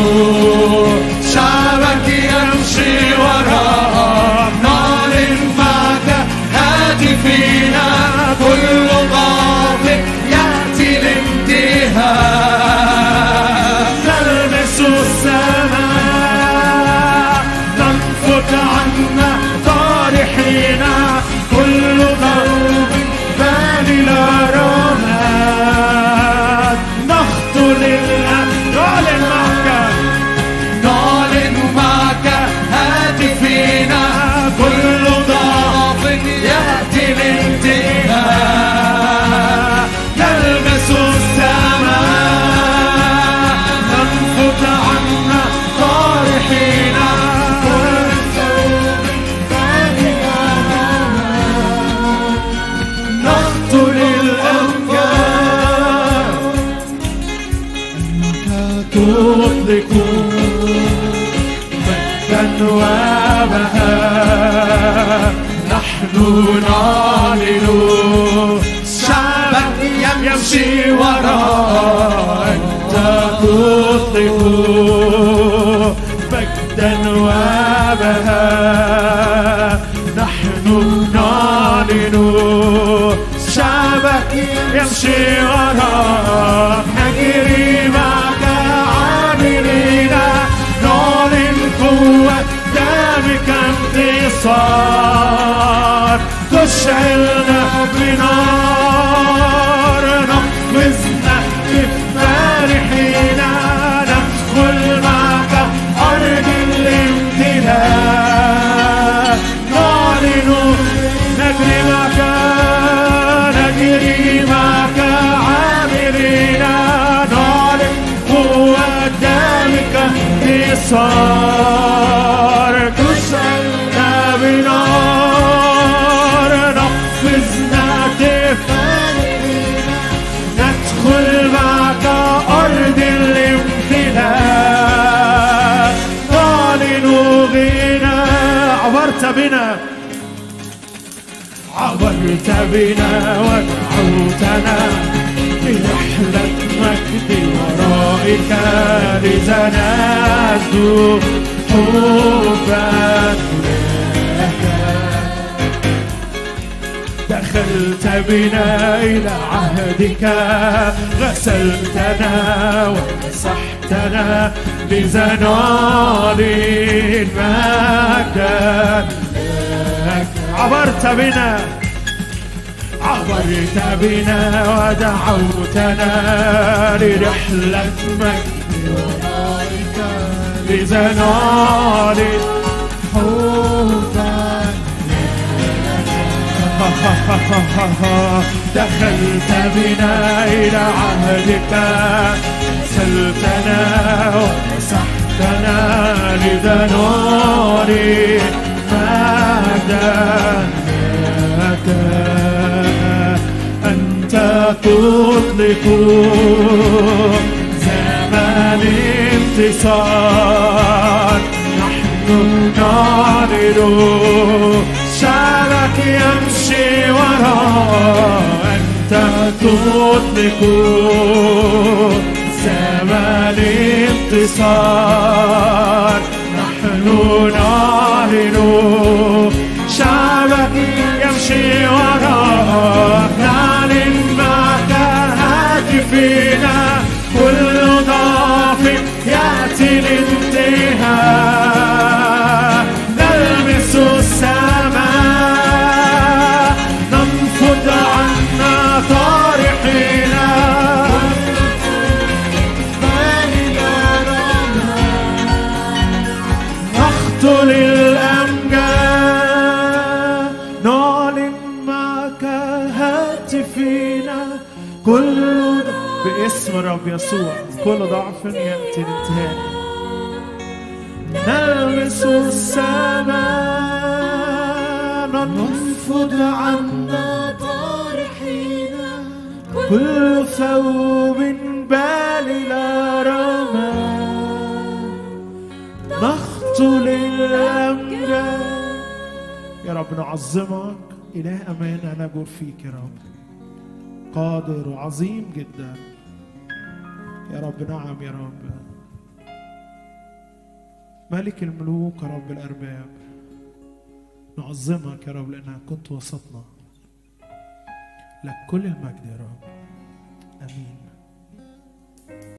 شعبك يمشي وراك نعلن معك هاتفينا كل ضعف يأتي الانتهاء نلمس السماء ننفض عنا طارحين كل ضرب بال الأرامات نخطو للأمن نعلن معك نعلن معك هاتفينا كل ضعف يأتي الانتهاء نلمس السماء ننفض عنا طارحين كل ثوب نقتل الأفكار أنت تطلق مجدا وبهاء نحن نعلن شعبك يمشي وراء أنت تطلق مجدا وبهاء نحن نعلن شعبك يمشي وراء نجري معك عاملين نعلن قوة دمك انتصار تشعلنا بنار نقفزنا فرحين ندخل معك أرض الامتلاك نعلن نجري معك نجري معك عاملين نعلن قوة دمك انتصار تشعلنا بنار نقفزنا تفارقين ندخل معك أرض الامتلاك نعلن غنى عبرت بنا عبرت بنا ودعوتنا لرحلة مجد ورائك لذا نزدو حبا لك دخلت بنا إلى عهدك غسلتنا ومسحتنا لذا نعلن مجدا لك عبرت بنا عبرت بنا ودعوتنا لرحلة مجد ورائك لذا نعلن دخلت بنا إلى عهدك سلتنا ومسحتنا لذنور مجدا لك أنت تطلق زمان انتصار نحن نعرض شعبك يمشي وراء أنت تطلق زمان انتصار نحن نعلن شعبك يمشي وراء نعلن معك هاتفنا كل ضعف يأتي الانتهاء نلمس السماء ننفض عنا طارحين نقتل الأمجاد نعلن معك هاتفينا كل باسم الرب يسوع كل ضعف يأتي الانتهاء نلمس السماء ننفض عنا طارحين كل ثوب بالي لا رمى نقتل الأمجاد يا رب نعظمك إله أمانة نجر فيك يا رب قادر وعظيم جدا يا رب نعم يا رب ملك الملوك يا رب الأرباب نعظمك يا رب لأنك كنت وسطنا لك كل المجد يا رب آمين